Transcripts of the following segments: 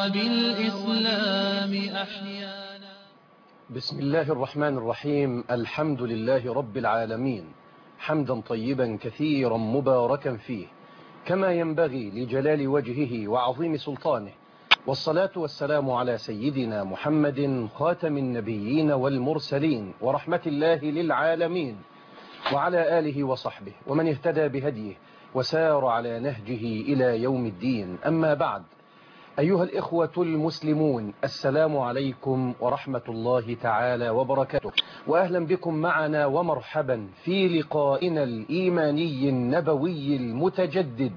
بالإسلام أحيانا بسم الله الرحمن الرحيم الحمد لله رب العالمين حمدا طيبا كثيرا مباركا فيه كما ينبغي لجلال وجهه وعظيم سلطانه والصلاة والسلام على سيدنا محمد خاتم النبيين والمرسلين ورحمة الله للعالمين وعلى آله وصحبه ومن اهتدى بهديه وسار على نهجه إلى يوم الدين أما بعد أيها الإخوة المسلمون السلام عليكم ورحمة الله تعالى وبركاته وأهلا بكم معنا ومرحبا في لقائنا الإيماني النبوي المتجدد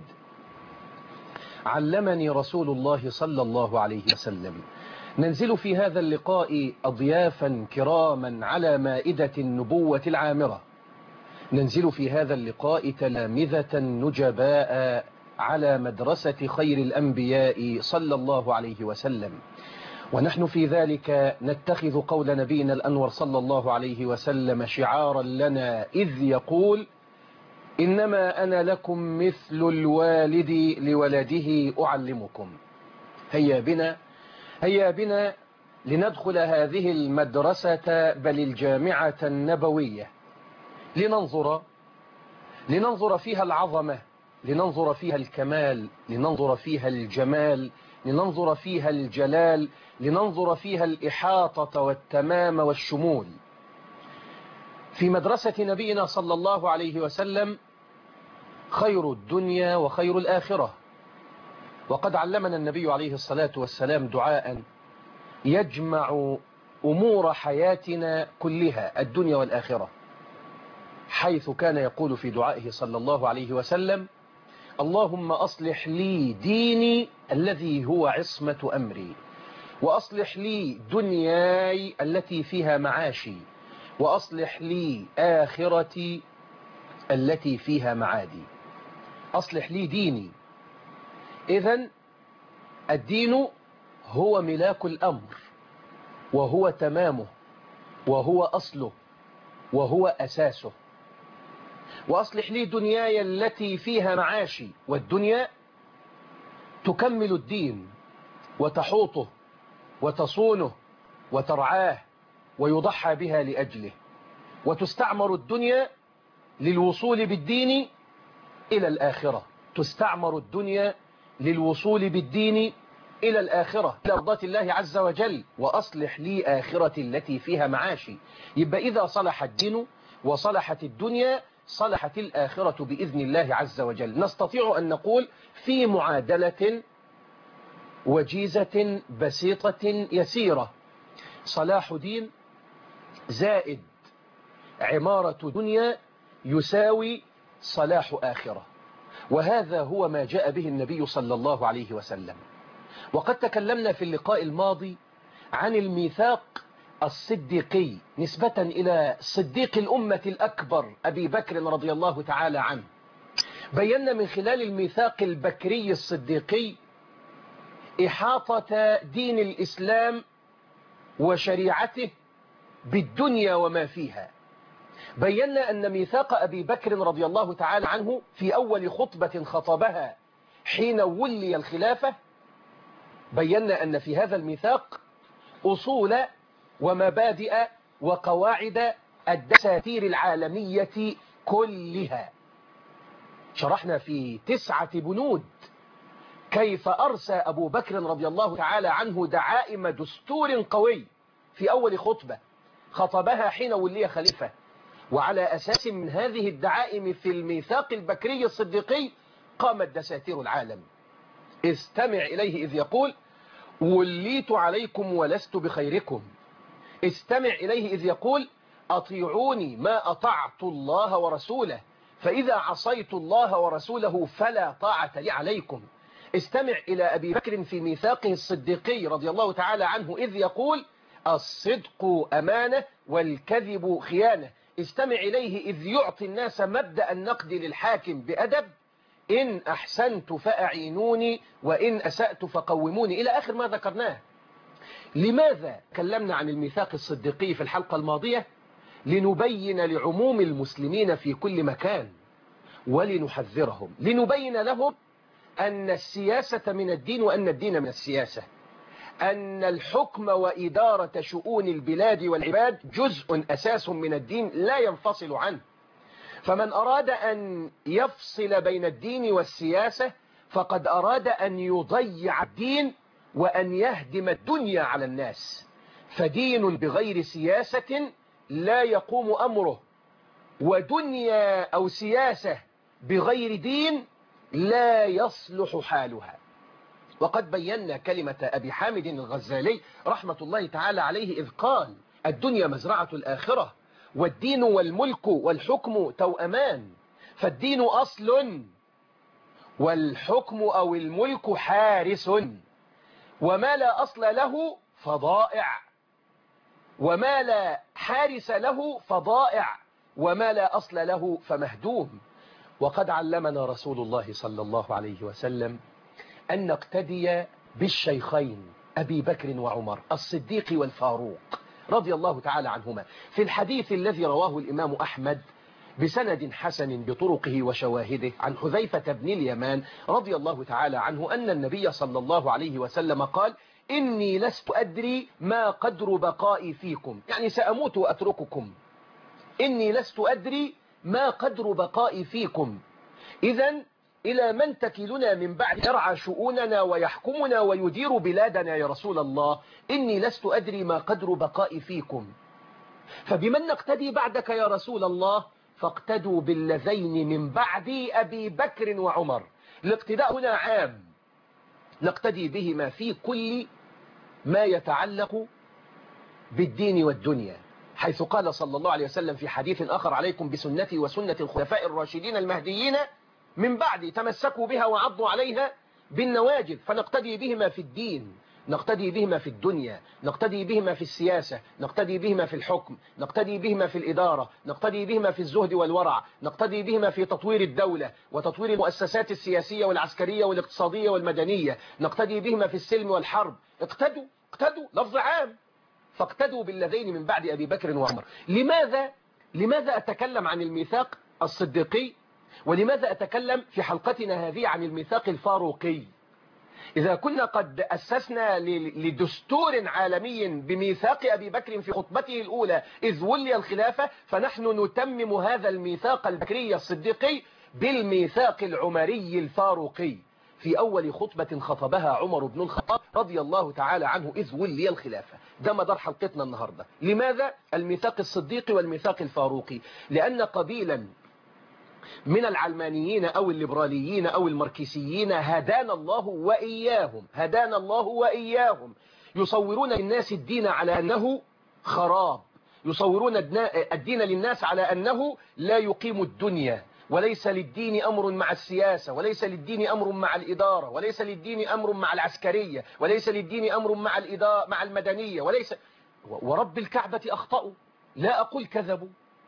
علمني رسول الله صلى الله عليه وسلم ننزل في هذا اللقاء أضيافا كراما على مائدة النبوة العامرة ننزل في هذا اللقاء تلامذة نجباء على مدرسة خير الأنبياء صلى الله عليه وسلم ونحن في ذلك نتخذ قول نبينا الأنور صلى الله عليه وسلم شعارا لنا إذ يقول إنما أنا لكم مثل الوالد لولده أعلمكم هيا بنا هيا بنا لندخل هذه المدرسة بل الجامعة النبوية لننظر لننظر فيها العظمة لننظر فيها الكمال لننظر فيها الجمال لننظر فيها الجلال لننظر فيها الإحاطة والتمام والشمول في مدرسة نبينا صلى الله عليه وسلم خير الدنيا وخير الآخرة وقد علمنا النبي عليه الصلاة والسلام دعاء يجمع أمور حياتنا كلها الدنيا والآخرة حيث كان يقول في دعائه صلى الله عليه وسلم اللهم أصلح لي ديني الذي هو عصمة أمري وأصلح لي دنياي التي فيها معاشي وأصلح لي آخرتي التي فيها معادي أصلح لي ديني إذا الدين هو ملاك الأمر وهو تمامه وهو أصله وهو أساسه وأصلح لي دنياي التي فيها معاشي والدنيا تكمل الدين وتحوطه وتصونه وترعاه ويضحى بها لأجله وتستعمر الدنيا للوصول بالدين إلى الآخرة تستعمر الدنيا للوصول بالدين إلى الآخرة إلى أرضات الله عز وجل وأصلح لي آخرتي التي فيها معاشي يبقى إذا صلح الدين وصلحت الدنيا صلحت الآخرة بإذن الله عز وجل نستطيع أن نقول في معادلة وجيزة بسيطة يسيرة صلاح دين زائد عمارة دنيا يساوي صلاح آخرة وهذا هو ما جاء به النبي صلى الله عليه وسلم وقد تكلمنا في اللقاء الماضي عن الميثاق الصديقي نسبة إلى صديق الأمة الأكبر أبي بكر رضي الله تعالى عنه بينا من خلال الميثاق البكري الصديقي إحاطة دين الإسلام وشريعته بالدنيا وما فيها بينا أن ميثاق أبي بكر رضي الله تعالى عنه في أول خطبة خطبها حين ولي الخلافة بينا أن في هذا الميثاق أصول ومبادئ وقواعد الدساتير العالمية كلها شرحنا في تسعة بنود كيف أرسى أبو بكر رضي الله تعالى عنه دعائم دستور قوي في أول خطبة خطبها حين ولي خليفة وعلى أساس من هذه الدعائم في الميثاق البكري الصديقي قامت دساتير العالم استمع إليه إذ يقول وليت عليكم ولست بخيركم استمع إليه إذ يقول أطيعوني ما أطعت الله ورسوله فإذا عصيت الله ورسوله فلا طاعة لي عليكم استمع إلى أبي بكر في ميثاقه الصديقي رضي الله تعالى عنه إذ يقول الصدق أمانة والكذب خيانة استمع إليه إذ يعطي الناس مبدأ النقد للحاكم بأدب إن أحسنت فأعينوني وإن أسأت فقوموني إلى آخر ما ذكرناه لماذا تكلمنا عن الميثاق الصديقي في الحلقة الماضية لنبين لعموم المسلمين في كل مكان ولنحذرهم لنبين لهم أن السياسة من الدين وأن الدين من السياسة أن الحكم وإدارة شؤون البلاد والعباد جزء أساس من الدين لا ينفصل عنه فمن أراد أن يفصل بين الدين والسياسة فقد أراد أن يضيع الدين وأن يهدم الدنيا على الناس فدين بغير سياسة لا يقوم أمره ودنيا أو سياسة بغير دين لا يصلح حالها وقد بينا كلمة أبي حامد الغزالي رحمة الله تعالى عليه إذ قال الدنيا مزرعة الآخرة والدين والملك والحكم توأمان فالدين أصل والحكم أو الملك حارس وما لا أصل له فضائع وما لا حارس له فضائع وما لا أصل له فمهدوم وقد علمنا رسول الله صلى الله عليه وسلم أن نقتدي بالشيخين أبي بكر وعمر الصديق والفاروق رضي الله تعالى عنهما في الحديث الذي رواه الإمام أحمد بسند حسن بطرقه وشواهده عن حذيفة بن اليمان رضي الله تعالى عنه أن النبي صلى الله عليه وسلم قال إني لست أدري ما قدر بقائي فيكم يعني سأموت وأترككم إني لست أدري ما قدر بقائي فيكم إذا إلى من تكلنا من بعد يرعى شؤوننا ويحكمنا ويدير بلادنا يا رسول الله إني لست أدري ما قدر بقائي فيكم فبمن نقتدي بعدك يا رسول الله فاقتدوا بالذين من بعد أبي بكر وعمر الاقتداء هنا عام نقتدي بهما في كل ما يتعلق بالدين والدنيا حيث قال صلى الله عليه وسلم في حديث آخر عليكم بسنتي وسنة الخلفاء الراشدين المهديين من بعد تمسكوا بها وعضوا عليها بالنواجذ فنقتدي بهما في الدين نقتدي بهما في الدنيا نقتدي بهما في السياسة نقتدي بهما في الحكم نقتدي بهما في الإدارة نقتدي بهما في الزهد والورع نقتدي بهما في تطوير الدولة وتطوير المؤسسات السياسية والعسكرية والاقتصادية والمدنية نقتدي بهما في السلم والحرب اقتدوا اقتدوا لفظ عام فاقتدوا بالذين من بعد أبي بكر وعمر لماذا لماذا أتكلم عن الميثاق الصديقي ولماذا أتكلم في حلقتنا هذه عن الميثاق الفاروقي إذا كنا قد أسسنا لدستور عالمي بميثاق أبي بكر في خطبته الأولى إذ ولي الخلافة فنحن نتمم هذا الميثاق البكري الصديقي بالميثاق العمري الفاروقي في أول خطبة خطبها عمر بن الخطاب رضي الله تعالى عنه إذ ولي الخلافة ده مدار حلقتنا النهاردة لماذا الميثاق الصديقي والميثاق الفاروقي لأن قبيلا من العلمانيين أو الليبراليين أو الماركسيين هدانا الله وإياهم هدانا الله وإياهم يصورون للناس الدين على أنه خراب يصورون الدين للناس على أنه لا يقيم الدنيا وليس للدين أمر مع السياسة وليس للدين أمر مع الإدارة وليس للدين أمر مع العسكرية وليس للدين أمر مع الإدارة مع المدنية وليس ورب الكعبة أخطأوا لا أقول كذبوا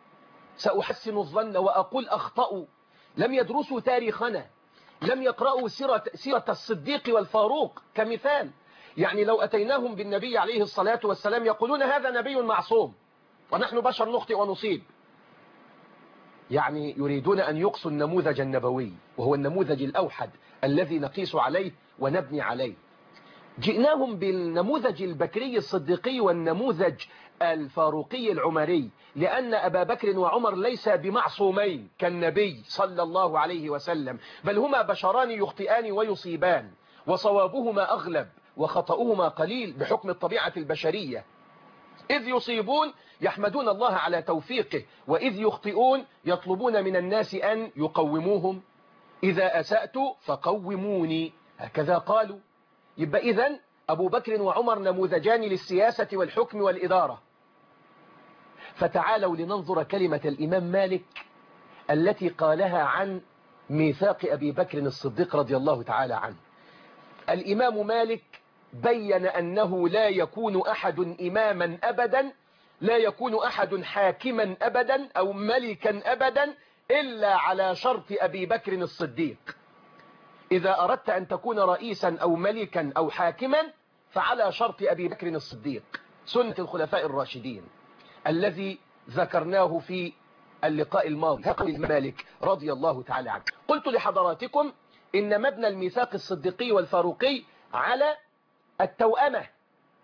سأحسن الظن وأقول أخطأوا لم يدرسوا تاريخنا لم يقرأوا سيرة, سيرة الصديق والفاروق كمثال يعني لو أتيناهم بالنبي عليه الصلاة والسلام يقولون هذا نبي معصوم ونحن بشر نخطئ ونصيب يعني يريدون أن يقصوا النموذج النبوي وهو النموذج الأوحد الذي نقيس عليه ونبني عليه جئناهم بالنموذج البكري الصديقي والنموذج الفاروقي العمري لأن أبا بكر وعمر ليس بمعصومين كالنبي صلى الله عليه وسلم بل هما بشران يخطئان ويصيبان وصوابهما أغلب وخطأهما قليل بحكم الطبيعة البشرية إذ يصيبون يحمدون الله على توفيقه وإذ يخطئون يطلبون من الناس أن يقوموهم إذا أسأت فقوموني هكذا قالوا يبقى إذن أبو بكر وعمر نموذجان للسياسة والحكم والإدارة فتعالوا لننظر كلمة الإمام مالك التي قالها عن ميثاق أبي بكر الصديق رضي الله تعالى عنه الإمام مالك بين أنه لا يكون أحد إماما أبدا لا يكون أحد حاكما أبدا أو ملكا أبدا إلا على شرط أبي بكر الصديق إذا أردت أن تكون رئيسا أو ملكا أو حاكما فعلى شرط أبي بكر الصديق سنة الخلفاء الراشدين الذي ذكرناه في اللقاء الماضي قول مالك رضي الله تعالى عنه قلت لحضراتكم إن مبنى الميثاق الصديقي والفاروقي على التوأمة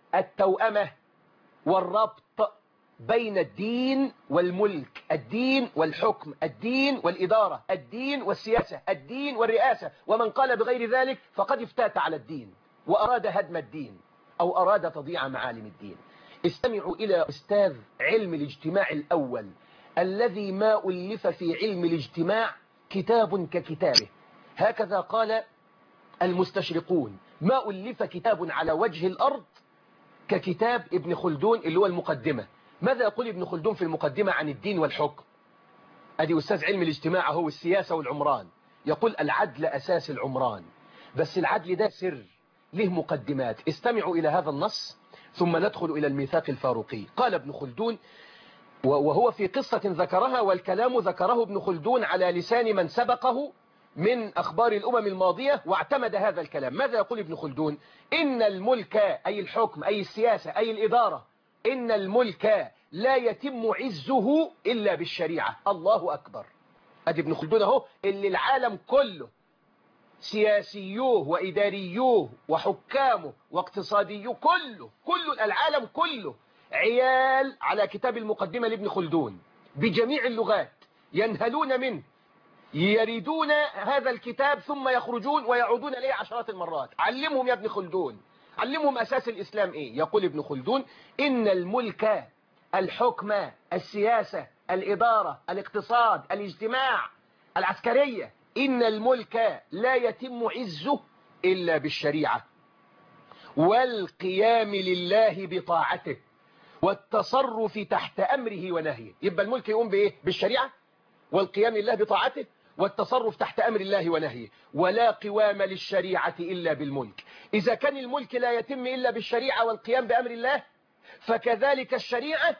التوأمة والربط بين الدين والملك الدين والحكم الدين والإدارة الدين والسياسة الدين والرئاسة ومن قال بغير ذلك فقد افتات على الدين وأراد هدم الدين أو أراد تضييع معالم الدين استمعوا إلى أستاذ علم الاجتماع الأول الذي ما ألف في علم الاجتماع كتاب ككتابه هكذا قال المستشرقون ما ألف كتاب على وجه الأرض ككتاب ابن خلدون اللي هو المقدمة ماذا يقول ابن خلدون في المقدمة عن الدين والحكم أدي أستاذ علم الاجتماع هو السياسة والعمران يقول العدل أساس العمران بس العدل ده سر له مقدمات استمعوا إلى هذا النص ثم ندخل إلى الميثاق الفاروقي قال ابن خلدون وهو في قصة ذكرها والكلام ذكره ابن خلدون على لسان من سبقه من أخبار الأمم الماضية واعتمد هذا الكلام ماذا يقول ابن خلدون إن الملك أي الحكم أي السياسة أي الإدارة إن الملك لا يتم عزه إلا بالشريعة الله أكبر أدي ابن خلدون اهو اللي العالم كله سياسيوه وإداريوه وحكامه واقتصاديوه كله كل العالم كله عيال على كتاب المقدمة لابن خلدون بجميع اللغات ينهلون منه يريدون هذا الكتاب ثم يخرجون ويعودون إليه عشرات المرات علمهم يا ابن خلدون علمهم أساس الإسلام إيه يقول ابن خلدون إن الملك الحكم السياسة الإدارة الاقتصاد الاجتماع العسكرية إن الملك لا يتم عزه إلا بالشريعة والقيام لله بطاعته والتصرف تحت أمره ونهيه يبقى الملك يقوم بإيه بالشريعة والقيام لله بطاعته والتصرف تحت أمر الله ونهيه ولا قوام للشريعة إلا بالملك إذا كان الملك لا يتم إلا بالشريعة والقيام بأمر الله فكذلك الشريعة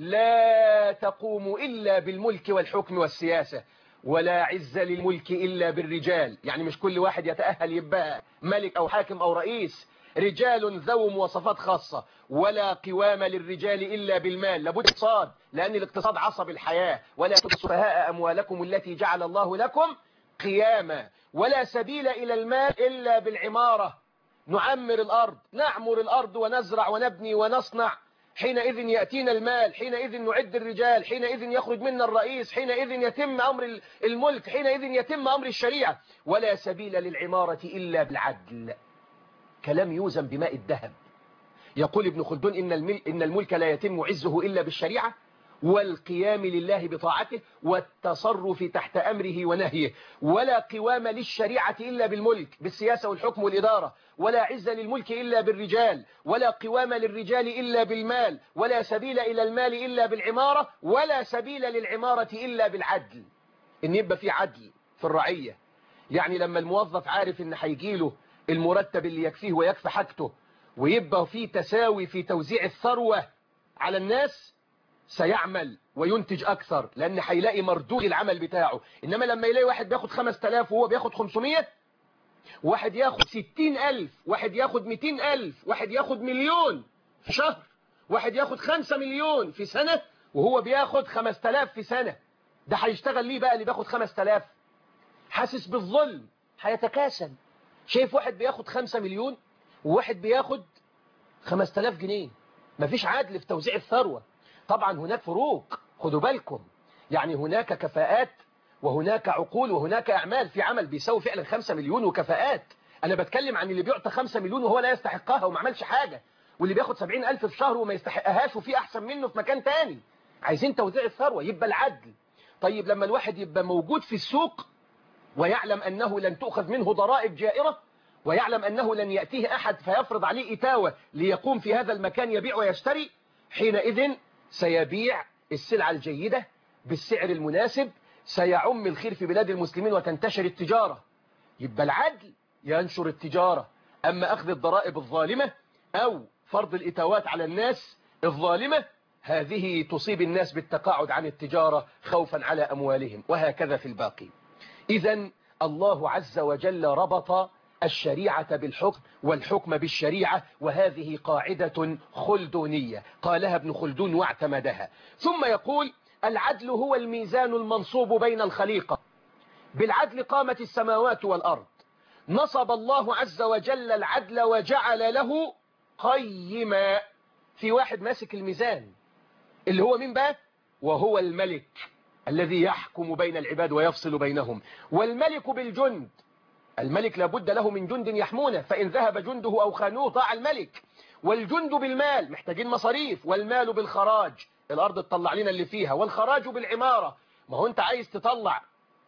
لا تقوم إلا بالملك والحكم والسياسة ولا عز للملك إلا بالرجال يعني مش كل واحد يتأهل يبقى ملك أو حاكم أو رئيس رجال ذو مواصفات خاصة ولا قوام للرجال إلا بالمال لابد اقتصاد لأن الاقتصاد عصب الحياة ولا تسفهاء أموالكم التي جعل الله لكم قياما ولا سبيل إلى المال إلا بالعمارة نعمر الأرض نعمر الأرض ونزرع ونبني ونصنع حينئذ يأتينا المال حينئذ نعد الرجال حينئذ يخرج منا الرئيس حينئذ يتم أمر الملك حينئذ يتم أمر الشريعة ولا سبيل للعمارة إلا بالعدل كلام يوزن بماء الذهب يقول ابن خلدون إن, الملك, إن الملك لا يتم عزه إلا بالشريعة والقيام لله بطاعته والتصرف تحت أمره ونهيه ولا قوام للشريعة إلا بالملك بالسياسة والحكم والإدارة ولا عز للملك إلا بالرجال ولا قوام للرجال إلا بالمال ولا سبيل إلى المال إلا بالعمارة ولا سبيل للعمارة إلا بالعدل إن يبقى في عدل في الرعية يعني لما الموظف عارف إن هيجيله المرتب اللي يكفيه ويكفي حاجته ويبقى في تساوي في توزيع الثروة على الناس سيعمل وينتج أكثر لأن هيلاقي مردود العمل بتاعه إنما لما يلاقي واحد بياخد 5000 وهو بياخد 500 واحد ياخد 60000 واحد ياخد 200000 واحد ياخد مليون في شهر واحد ياخد 5 مليون في سنة وهو بياخد 5000 في سنة ده هيشتغل ليه بقى اللي بياخد 5000 حاسس بالظلم هيتكاسل شايف واحد بياخد 5 مليون وواحد بياخد 5000 جنيه مفيش عدل في توزيع الثروة طبعا هناك فروق خدوا بالكم يعني هناك كفاءات وهناك عقول وهناك أعمال في عمل بيساوي فعلا 5 مليون وكفاءات أنا بتكلم عن اللي بيعطى 5 مليون وهو لا يستحقها وما عملش حاجة واللي بياخد 70 ألف في شهر وما يستحقهاش وفي أحسن منه في مكان تاني عايزين توزيع الثروة يبقى العدل طيب لما الواحد يبقى موجود في السوق ويعلم أنه لن تؤخذ منه ضرائب جائرة ويعلم أنه لن يأتيه أحد فيفرض عليه إتاوة ليقوم في هذا المكان يبيع ويشتري حينئذ سيبيع السلعة الجيدة بالسعر المناسب سيعم الخير في بلاد المسلمين وتنتشر التجارة يبقى العدل ينشر التجارة أما أخذ الضرائب الظالمة أو فرض الإتاوات على الناس الظالمة هذه تصيب الناس بالتقاعد عن التجارة خوفا على أموالهم وهكذا في الباقي إذا الله عز وجل ربط الشريعة بالحكم والحكم بالشريعة وهذه قاعدة خلدونية قالها ابن خلدون واعتمدها ثم يقول العدل هو الميزان المنصوب بين الخليقة بالعدل قامت السماوات والأرض نصب الله عز وجل العدل وجعل له قيما في واحد ماسك الميزان اللي هو مين بقى وهو الملك الذي يحكم بين العباد ويفصل بينهم والملك بالجند الملك لابد له من جند يحمونه فإن ذهب جنده أو خانوه طاع الملك والجند بالمال محتاجين مصاريف والمال بالخراج الأرض تطلع لنا اللي فيها والخراج بالعمارة ما هو أنت عايز تطلع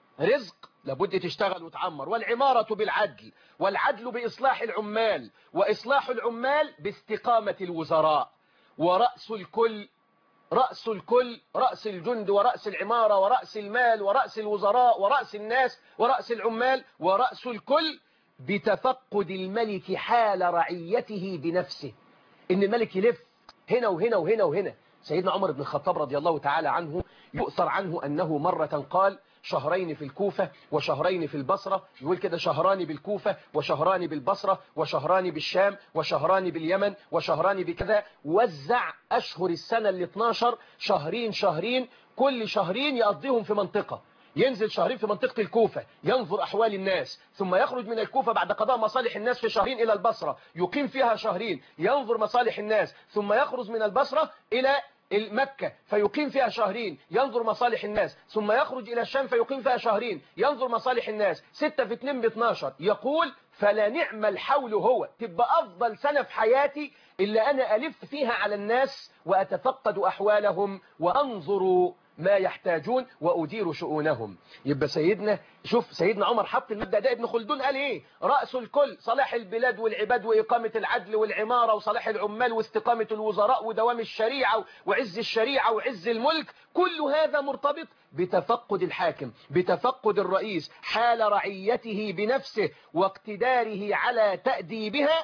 رزق لابد تشتغل وتعمر والعمارة بالعدل والعدل بإصلاح العمال وإصلاح العمال باستقامة الوزراء ورأس الكل رأس الكل رأس الجند ورأس العمارة ورأس المال ورأس الوزراء ورأس الناس ورأس العمال ورأس الكل بتفقد الملك حال رعيته بنفسه إن الملك يلف هنا وهنا وهنا وهنا سيدنا عمر بن الخطاب رضي الله تعالى عنه يؤثر عنه أنه مرة قال شهرين في الكوفة وشهرين في البصرة يقول كده شهران بالكوفة وشهران بالبصرة وشهران بالشام وشهران باليمن وشهران بكذا وزع أشهر السنة ال 12 شهرين شهرين كل شهرين يقضيهم في منطقة ينزل شهرين في منطقة الكوفة ينظر أحوال الناس ثم يخرج من الكوفة بعد قضاء مصالح الناس في شهرين إلى البصرة يقيم فيها شهرين ينظر مصالح الناس ثم يخرج من البصرة إلى مكة فيقيم فيها شهرين ينظر مصالح الناس ثم يخرج إلى الشام فيقيم فيها شهرين ينظر مصالح الناس ستة في اتنين باثناشر يقول فلا نعم الحول هو تبقى أفضل سنة في حياتي إلا أنا ألف فيها على الناس وأتفقد أحوالهم وأنظر ما يحتاجون وأدير شؤونهم يبقى سيدنا شوف سيدنا عمر حط المبدأ ده ابن خلدون قال ايه رأس الكل صلاح البلاد والعباد وإقامة العدل والعمارة وصلاح العمال واستقامة الوزراء ودوام الشريعة وعز الشريعة وعز الملك كل هذا مرتبط بتفقد الحاكم بتفقد الرئيس حال رعيته بنفسه واقتداره على تأديبها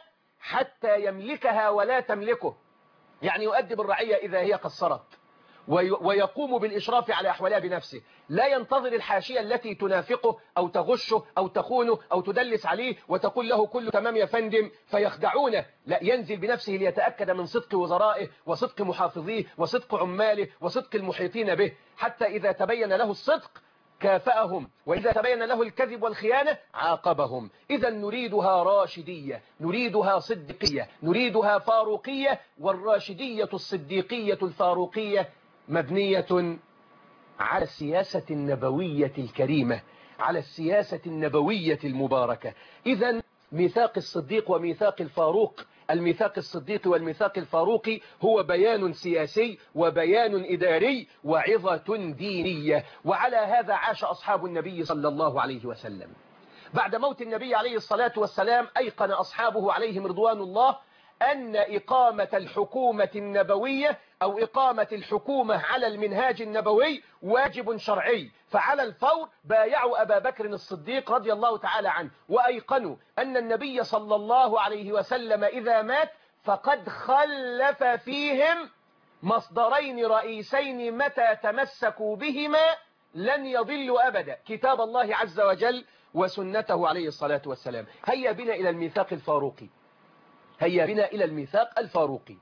حتى يملكها ولا تملكه يعني يؤدب الرعية إذا هي قصرت ويقوم بالإشراف على أحوالها بنفسه لا ينتظر الحاشية التي تنافقه أو تغشه أو تخونه أو تدلس عليه وتقول له كل تمام يا فندم فيخدعونه لا ينزل بنفسه ليتأكد من صدق وزرائه وصدق محافظيه وصدق عماله وصدق المحيطين به حتى إذا تبين له الصدق كافأهم وإذا تبين له الكذب والخيانة عاقبهم إذا نريدها راشدية نريدها صديقية نريدها فاروقية والراشدية الصديقية الفاروقية مبنية على السياسة النبوية الكريمة على السياسة النبوية المباركة إذا ميثاق الصديق وميثاق الفاروق الميثاق الصديقي والميثاق الفاروقي هو بيان سياسي وبيان إداري وعظة دينية وعلى هذا عاش أصحاب النبي صلى الله عليه وسلم بعد موت النبي عليه الصلاة والسلام أيقن أصحابه عليهم رضوان الله أن إقامة الحكومة النبوية أو إقامة الحكومة على المنهاج النبوي واجب شرعي فعلى الفور بايعوا أبا بكر الصديق رضي الله تعالى عنه وأيقنوا أن النبي صلى الله عليه وسلم إذا مات فقد خلف فيهم مصدرين رئيسين متى تمسكوا بهما لن يضلوا أبدا كتاب الله عز وجل وسنته عليه الصلاة والسلام هيا بنا إلى الميثاق الفاروقي هيا بنا إلى الميثاق الفاروقي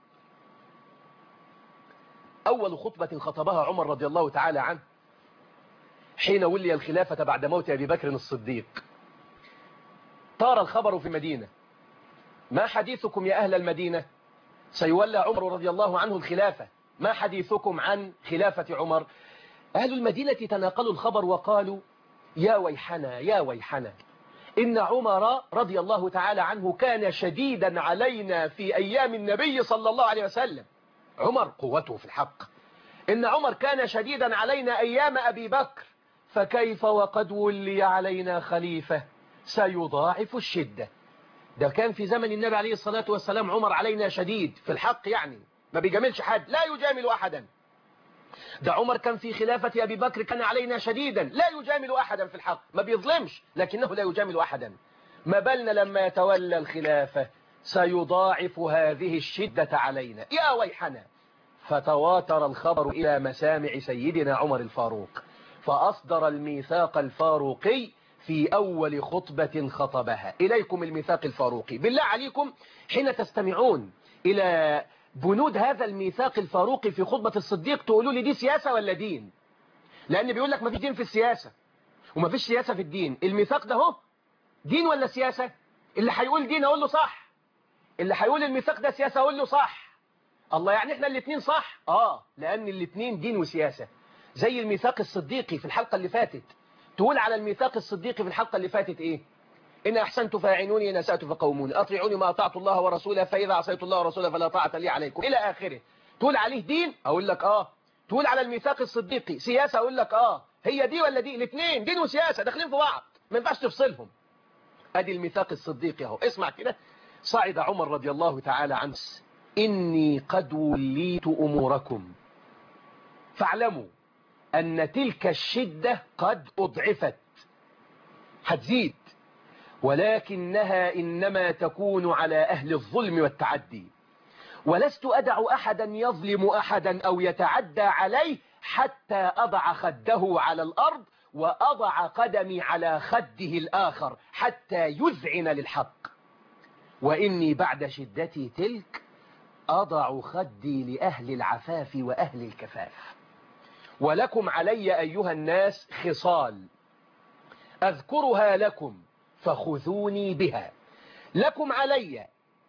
أول خطبة خطبها عمر رضي الله تعالى عنه حين ولي الخلافة بعد موت أبي بكر الصديق طار الخبر في المدينة ما حديثكم يا أهل المدينة سيولى عمر رضي الله عنه الخلافة ما حديثكم عن خلافة عمر أهل المدينة تناقلوا الخبر وقالوا يا ويحنا يا ويحنا إن عمر رضي الله تعالى عنه كان شديدا علينا في أيام النبي صلى الله عليه وسلم عمر قوته في الحق إن عمر كان شديدا علينا أيام أبي بكر فكيف وقد ولي علينا خليفة سيضاعف الشدة ده كان في زمن النبي عليه الصلاة والسلام عمر علينا شديد في الحق يعني ما بيجاملش حد لا يجامل أحدا ده عمر كان في خلافة أبي بكر كان علينا شديدا لا يجامل أحدا في الحق ما بيظلمش لكنه لا يجامل أحدا ما بالنا لما يتولى الخلافة سيضاعف هذه الشدة علينا يا ويحنا فتواتر الخبر إلى مسامع سيدنا عمر الفاروق فأصدر الميثاق الفاروقي في أول خطبة خطبها إليكم الميثاق الفاروقي بالله عليكم حين تستمعون إلى بنود هذا الميثاق الفاروقي في خطبة الصديق تقولوا لي دي سياسة ولا دين لأن بيقول لك ما فيش دين في السياسة وما فيش سياسة في الدين الميثاق ده هو دين ولا سياسة اللي هيقول دين أقول له صح اللي هيقول الميثاق ده سياسة اقول له صح الله يعني احنا الاثنين صح اه لان الاثنين دين وسياسة زي الميثاق الصديقي في الحلقة اللي فاتت تقول على الميثاق الصديقي في الحلقة اللي فاتت ايه إن أحسنت فاعلوني إن أسأت فقوموني أطيعوني ما أطعت الله ورسوله فإذا عصيت الله ورسوله فلا طاعة لي عليكم إلى آخره تقول عليه دين أقول لك آه تقول على الميثاق الصديقي سياسة أقول لك آه هي دي ولا دي الاثنين دين وسياسة داخلين في بعض ما ينفعش تفصلهم أدي الميثاق الصديقي أهو اسمع كده صعد عمر رضي الله تعالى عنه إني قد وليت أموركم فاعلموا أن تلك الشدة قد أضعفت هتزيد ولكنها إنما تكون على أهل الظلم والتعدي ولست أدع أحدا يظلم أحدا أو يتعدى عليه حتى أضع خده على الأرض وأضع قدمي على خده الآخر حتى يذعن للحق وإني بعد شدتي تلك أضع خدي لأهل العفاف وأهل الكفاف ولكم علي أيها الناس خصال أذكرها لكم فخذوني بها لكم علي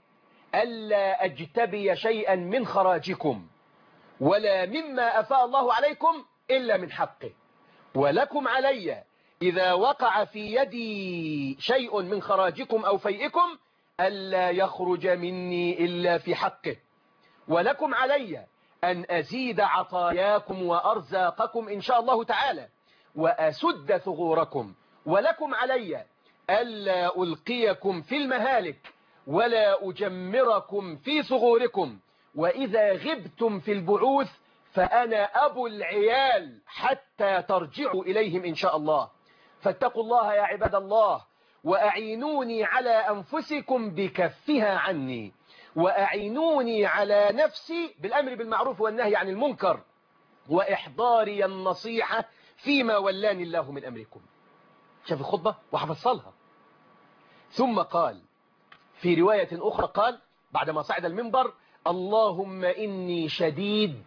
ألا أجتبي شيئا من خراجكم ولا مما أفاء الله عليكم إلا من حقه ولكم علي إذا وقع في يدي شيء من خراجكم أو فيئكم ألا يخرج مني إلا في حقه ولكم علي أن أزيد عطاياكم وأرزاقكم إن شاء الله تعالى وأسد ثغوركم ولكم علي ألا ألقيكم في المهالك ولا أجمركم في ثغوركم وإذا غبتم في البعوث فأنا أبو العيال حتى ترجعوا إليهم إن شاء الله فاتقوا الله يا عباد الله وأعينوني على أنفسكم بكفها عني وأعينوني على نفسي بالأمر بالمعروف والنهي عن المنكر وإحضاري النصيحة فيما ولاني الله من أمركم شاف الخطبة وحفصلها ثم قال في رواية أخرى قال بعدما صعد المنبر اللهم إني شديد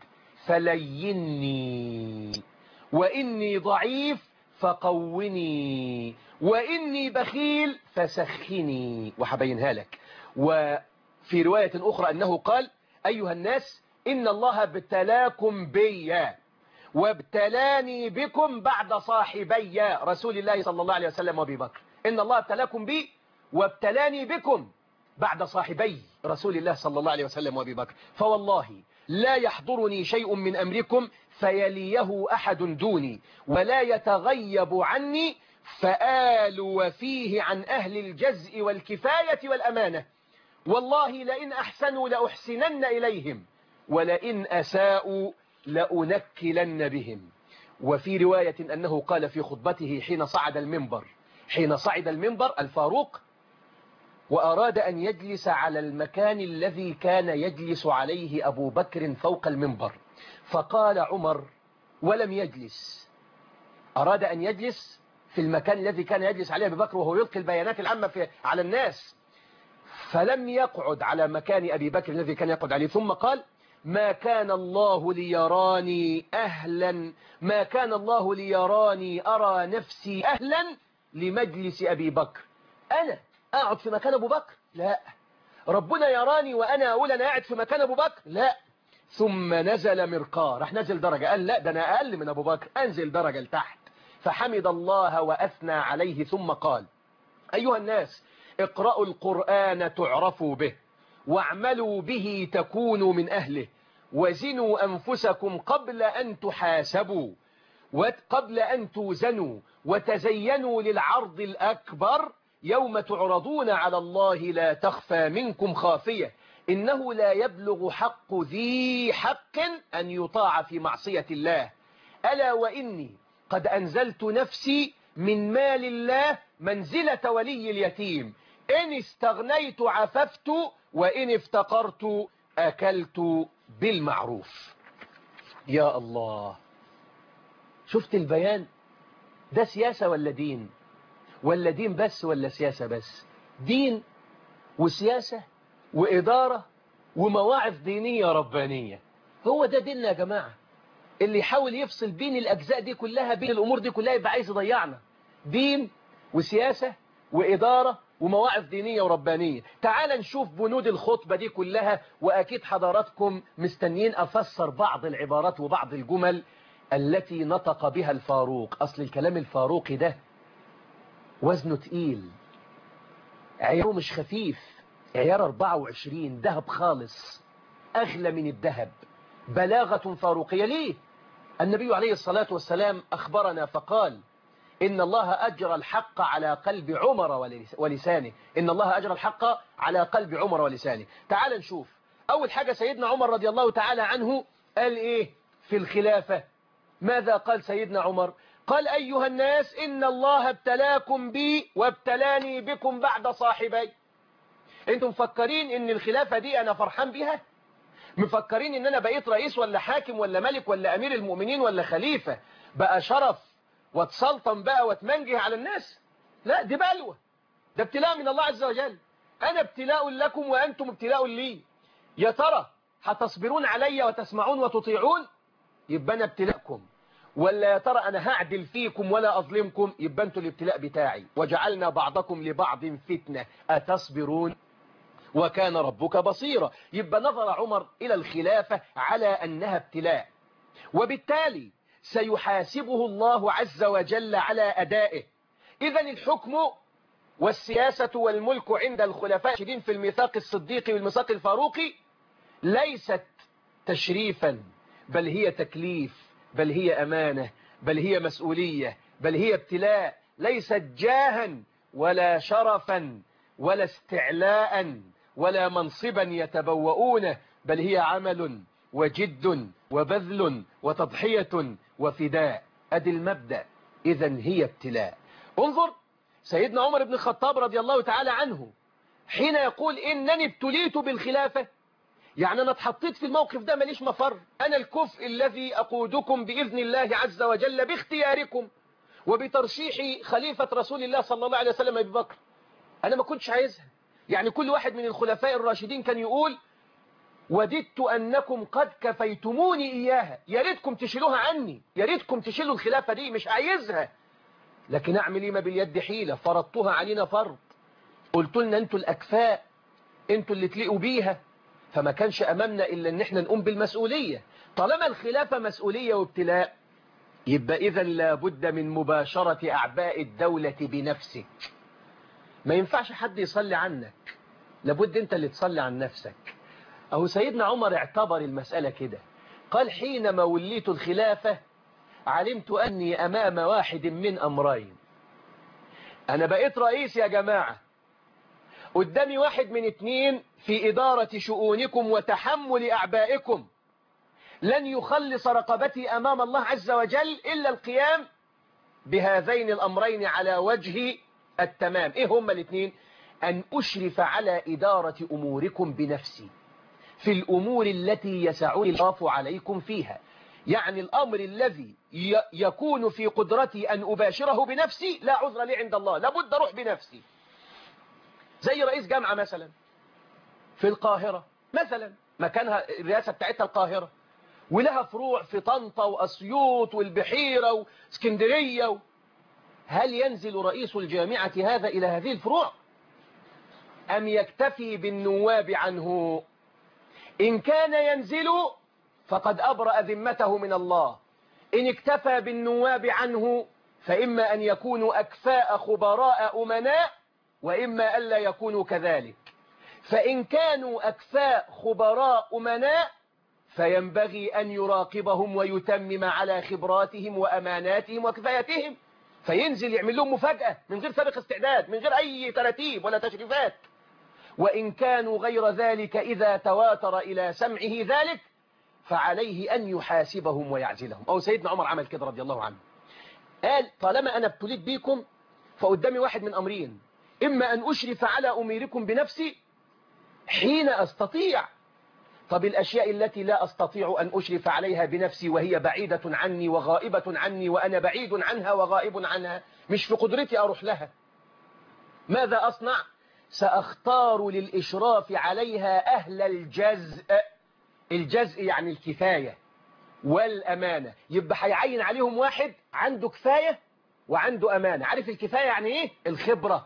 فليني وإني ضعيف فقوني وإني بخيل فسخني وحبينها لك وفي رواية أخرى أنه قال أيها الناس إن الله ابتلاكم بي وابتلاني بكم بعد صاحبي رسول الله صلى الله عليه وسلم وابي بكر إن الله ابتلاكم بي وابتلاني بكم بعد صاحبي رسول الله صلى الله عليه وسلم وابي بكر فوالله لا يحضرني شيء من أمركم فيليه أحد دوني ولا يتغيب عني فآل وفيه عن أهل الجزء والكفاية والأمانة والله لئن أحسنوا لأحسنن إليهم ولئن أساءوا لأنكلن بهم وفي رواية أنه قال في خطبته حين صعد المنبر حين صعد المنبر الفاروق وأراد أن يجلس على المكان الذي كان يجلس عليه أبو بكر فوق المنبر فقال عمر ولم يجلس أراد أن يجلس في المكان الذي كان يجلس عليه أبو بكر وهو يلقي البيانات العامة في على الناس فلم يقعد على مكان أبي بكر الذي كان يقعد عليه ثم قال ما كان الله ليراني أهلا ما كان الله ليراني أرى نفسي أهلا لمجلس أبي بكر أنا أقعد في مكان أبو بكر لا ربنا يراني وأنا أقول أنا قاعد في مكان أبو بكر لا ثم نزل مرقاه راح نزل درجة قال لا ده أنا أقل من أبو بكر أنزل درجة لتحت فحمد الله وأثنى عليه ثم قال أيها الناس اقرأوا القرآن تعرفوا به واعملوا به تكونوا من أهله وزنوا أنفسكم قبل أن تحاسبوا وقبل أن توزنوا وتزينوا للعرض الأكبر يوم تعرضون على الله لا تخفى منكم خافية إنه لا يبلغ حق ذي حق أن يطاع في معصية الله ألا وإني قد أنزلت نفسي من مال الله منزلة ولي اليتيم إن استغنيت عففت وإن افتقرت أكلت بالمعروف يا الله شفت البيان ده سياسة ولا دين ولا دين بس ولا سياسة بس دين وسياسة وإدارة ومواعظ دينية ربانية هو ده ديننا يا جماعة اللي يحاول يفصل بين الأجزاء دي كلها بين الأمور دي كلها يبقى عايز يضيعنا دين وسياسة وإدارة ومواعظ دينية وربانية تعال نشوف بنود الخطبة دي كلها وأكيد حضراتكم مستنيين أفسر بعض العبارات وبعض الجمل التي نطق بها الفاروق أصل الكلام الفاروقي ده وزنه تقيل عياره مش خفيف عيار 24 ذهب خالص أغلى من الذهب بلاغة فاروقية ليه النبي عليه الصلاة والسلام أخبرنا فقال إن الله أجرى الحق على قلب عمر ولسانه إن الله أجرى الحق على قلب عمر ولسانه تعال نشوف أول حاجة سيدنا عمر رضي الله تعالى عنه قال إيه في الخلافة ماذا قال سيدنا عمر قال أيها الناس إن الله ابتلاكم بي وابتلاني بكم بعد صاحبي انتم مفكرين ان الخلافة دي انا فرحان بيها مفكرين ان انا بقيت رئيس ولا حاكم ولا ملك ولا امير المؤمنين ولا خليفة بقى شرف واتسلطن بقى واتمنجه على الناس لا دي بلوى ده ابتلاء من الله عز وجل انا ابتلاء لكم وانتم ابتلاء لي يا ترى هتصبرون علي وتسمعون وتطيعون يبقى انا ابتلاءكم ولا يا ترى انا هعدل فيكم ولا اظلمكم يبقى انتوا الابتلاء بتاعي وجعلنا بعضكم لبعض فتنة اتصبرون وكان ربك بصيرا يبقى نظر عمر إلى الخلافة على أنها ابتلاء وبالتالي سيحاسبه الله عز وجل على أدائه إذا الحكم والسياسة والملك عند الخلفاء الراشدين في الميثاق الصديقي والميثاق الفاروقي ليست تشريفا بل هي تكليف بل هي أمانة بل هي مسؤولية بل هي ابتلاء ليست جاها ولا شرفا ولا استعلاء ولا منصبا يتبوؤونه بل هي عمل وجد وبذل وتضحية وفداء أدي المبدأ إذا هي ابتلاء انظر سيدنا عمر بن الخطاب رضي الله تعالى عنه حين يقول إنني ابتليت بالخلافة يعني أنا اتحطيت في الموقف ده ماليش مفر أنا الكفء الذي أقودكم بإذن الله عز وجل باختياركم وبترشيح خليفة رسول الله صلى الله عليه وسلم أبي بكر أنا ما كنتش عايزها يعني كل واحد من الخلفاء الراشدين كان يقول وددت أنكم قد كفيتموني إياها يا ريتكم تشيلوها عني يا ريتكم تشيلوا الخلافة دي مش عايزها لكن أعمل إيه ما باليد حيلة فرضتها علينا فرض قلت لنا أنتوا الأكفاء أنتوا اللي تلقوا بيها فما كانش أمامنا إلا أن احنا نقوم بالمسؤولية طالما الخلافة مسؤولية وابتلاء يبقى إذا لابد من مباشرة أعباء الدولة بنفسك ما ينفعش حد يصلي عنك لابد أنت اللي تصلي عن نفسك أهو سيدنا عمر اعتبر المسألة كده قال حينما وليت الخلافة علمت أني أمام واحد من أمرين أنا بقيت رئيس يا جماعة قدامي واحد من اتنين في إدارة شؤونكم وتحمل أعبائكم لن يخلص رقبتي أمام الله عز وجل إلا القيام بهذين الأمرين على وجه التمام إيه هما الاثنين أن أشرف على إدارة أموركم بنفسي في الأمور التي يسعني الله عليكم فيها يعني الأمر الذي يكون في قدرتي أن أباشره بنفسي لا عذر لي عند الله لابد أروح بنفسي زي رئيس جامعة مثلا في القاهرة مثلا مكانها الرئاسة بتاعتها القاهرة ولها فروع في طنطا وأسيوط والبحيرة واسكندرية و... هل ينزل رئيس الجامعة هذا إلى هذه الفروع أم يكتفي بالنواب عنه إن كان ينزل فقد أبرأ ذمته من الله إن اكتفى بالنواب عنه فإما أن يكونوا أكفاء خبراء أمناء وإما ألا يكونوا كذلك فإن كانوا أكفاء خبراء أمناء فينبغي أن يراقبهم ويتمم على خبراتهم وأماناتهم وكفايتهم فينزل يعمل لهم مفاجأة من غير سابق استعداد من غير أي ترتيب ولا تشريفات وإن كانوا غير ذلك إذا تواتر إلى سمعه ذلك فعليه أن يحاسبهم ويعزلهم أو سيدنا عمر عمل كده رضي الله عنه قال طالما أنا ابتليت بيكم فقدامي واحد من أمرين إما أن أشرف على أميركم بنفسي حين أستطيع طب الأشياء التي لا أستطيع أن أشرف عليها بنفسي وهي بعيدة عني وغائبة عني وأنا بعيد عنها وغائب عنها مش في قدرتي أروح لها ماذا أصنع؟ سأختار للإشراف عليها أهل الجزء الجزء يعني الكفاية والأمانة يبقى هيعين عليهم واحد عنده كفاية وعنده أمانة عارف الكفاية يعني إيه؟ الخبرة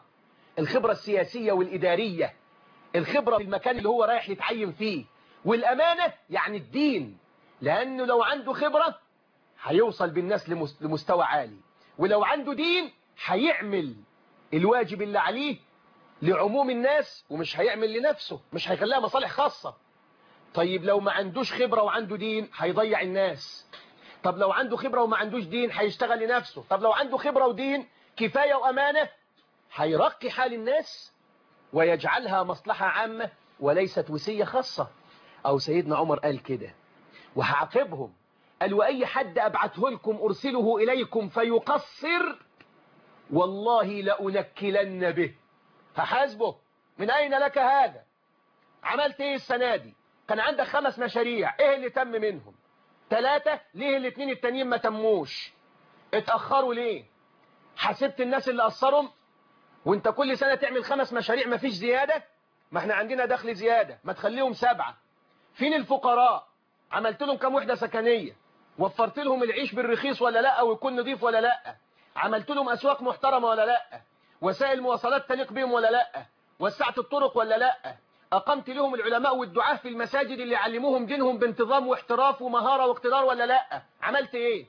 الخبرة السياسية والإدارية الخبرة في المكان اللي هو رايح يتعين فيه والأمانة يعني الدين لأنه لو عنده خبرة هيوصل بالناس لمستوى عالي ولو عنده دين هيعمل الواجب اللي عليه لعموم الناس ومش هيعمل لنفسه مش هيخليها مصالح خاصة طيب لو ما عندوش خبرة وعنده دين هيضيع الناس طب لو عنده خبرة وما عندوش دين هيشتغل لنفسه طب لو عنده خبرة ودين كفاية وأمانة هيرقي حال الناس ويجعلها مصلحة عامة وليست وسية خاصة أو سيدنا عمر قال كده وهعاقبهم قال وأي حد أبعته لكم أرسله إليكم فيقصر والله لأنكلن به هحاسبه من أين لك هذا عملت إيه السنة دي كان عندك خمس مشاريع إيه اللي تم منهم ثلاثة ليه الاثنين التانيين ما تموش اتأخروا ليه حسبت الناس اللي قصرهم وانت كل سنة تعمل خمس مشاريع ما فيش زيادة ما احنا عندنا دخل زيادة ما تخليهم سبعة فين الفقراء عملت لهم كم وحدة سكنية وفرت لهم العيش بالرخيص ولا لا ويكون نظيف ولا لا عملت لهم أسواق محترمة ولا لا وسائل مواصلات تليق بهم ولا لا وسعت الطرق ولا لا أقمت لهم العلماء والدعاة في المساجد اللي يعلموهم دينهم بانتظام واحتراف ومهارة واقتدار ولا لا عملت ايه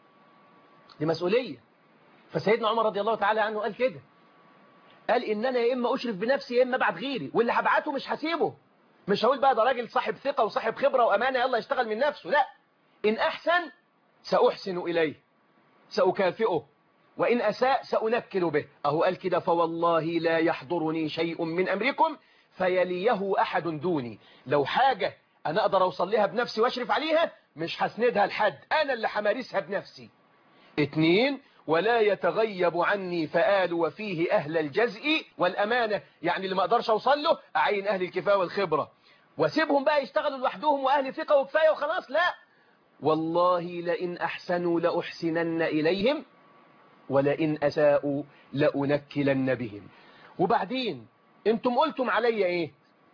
دي مسؤولية فسيدنا عمر رضي الله تعالى عنه قال كده قال ان انا يا اما اشرف بنفسي يا اما ابعت غيري واللي هبعته مش هسيبه مش هقول بقى ده راجل صاحب ثقة وصاحب خبرة وامانة يلا يشتغل من نفسه لا ان احسن ساحسن اليه ساكافئه وإن أساء سأنكل به أهو قال كده فوالله لا يحضرني شيء من أمركم فيليه أحد دوني لو حاجة أنا أقدر أوصل لها بنفسي وأشرف عليها مش هسندها لحد أنا اللي همارسها بنفسي اتنين ولا يتغيب عني فآل وفيه أهل الجزء والأمانة يعني اللي ما أقدرش أوصل له أعين أهل الكفاية والخبرة واسيبهم بقى يشتغلوا لوحدهم وأهل ثقة وكفاية وخلاص لا والله لئن أحسنوا لأحسنن إليهم ولئن أساءوا لأنكلن بهم وبعدين انتم قلتم علي ايه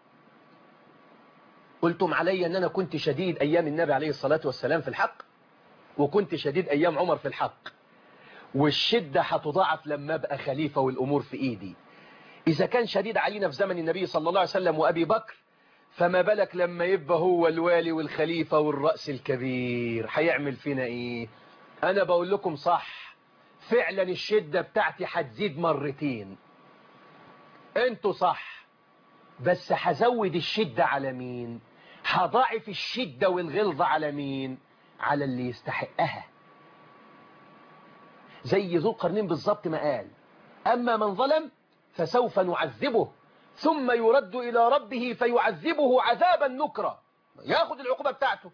قلتم علي ان انا كنت شديد ايام النبي عليه الصلاة والسلام في الحق وكنت شديد ايام عمر في الحق والشدة هتضاعف لما ابقى خليفة والامور في ايدي اذا كان شديد علينا في زمن النبي صلى الله عليه وسلم وابي بكر فما بالك لما يبقى هو الوالي والخليفة والرأس الكبير هيعمل فينا ايه انا بقول لكم صح فعلا الشدة بتاعتي هتزيد مرتين انتوا صح بس هزود الشدة على مين هضاعف الشدة والغلظة على مين على اللي يستحقها زي ذو القرنين بالظبط ما قال أما من ظلم فسوف نعذبه ثم يرد إلى ربه فيعذبه عذابا نكرا ياخد العقوبة بتاعته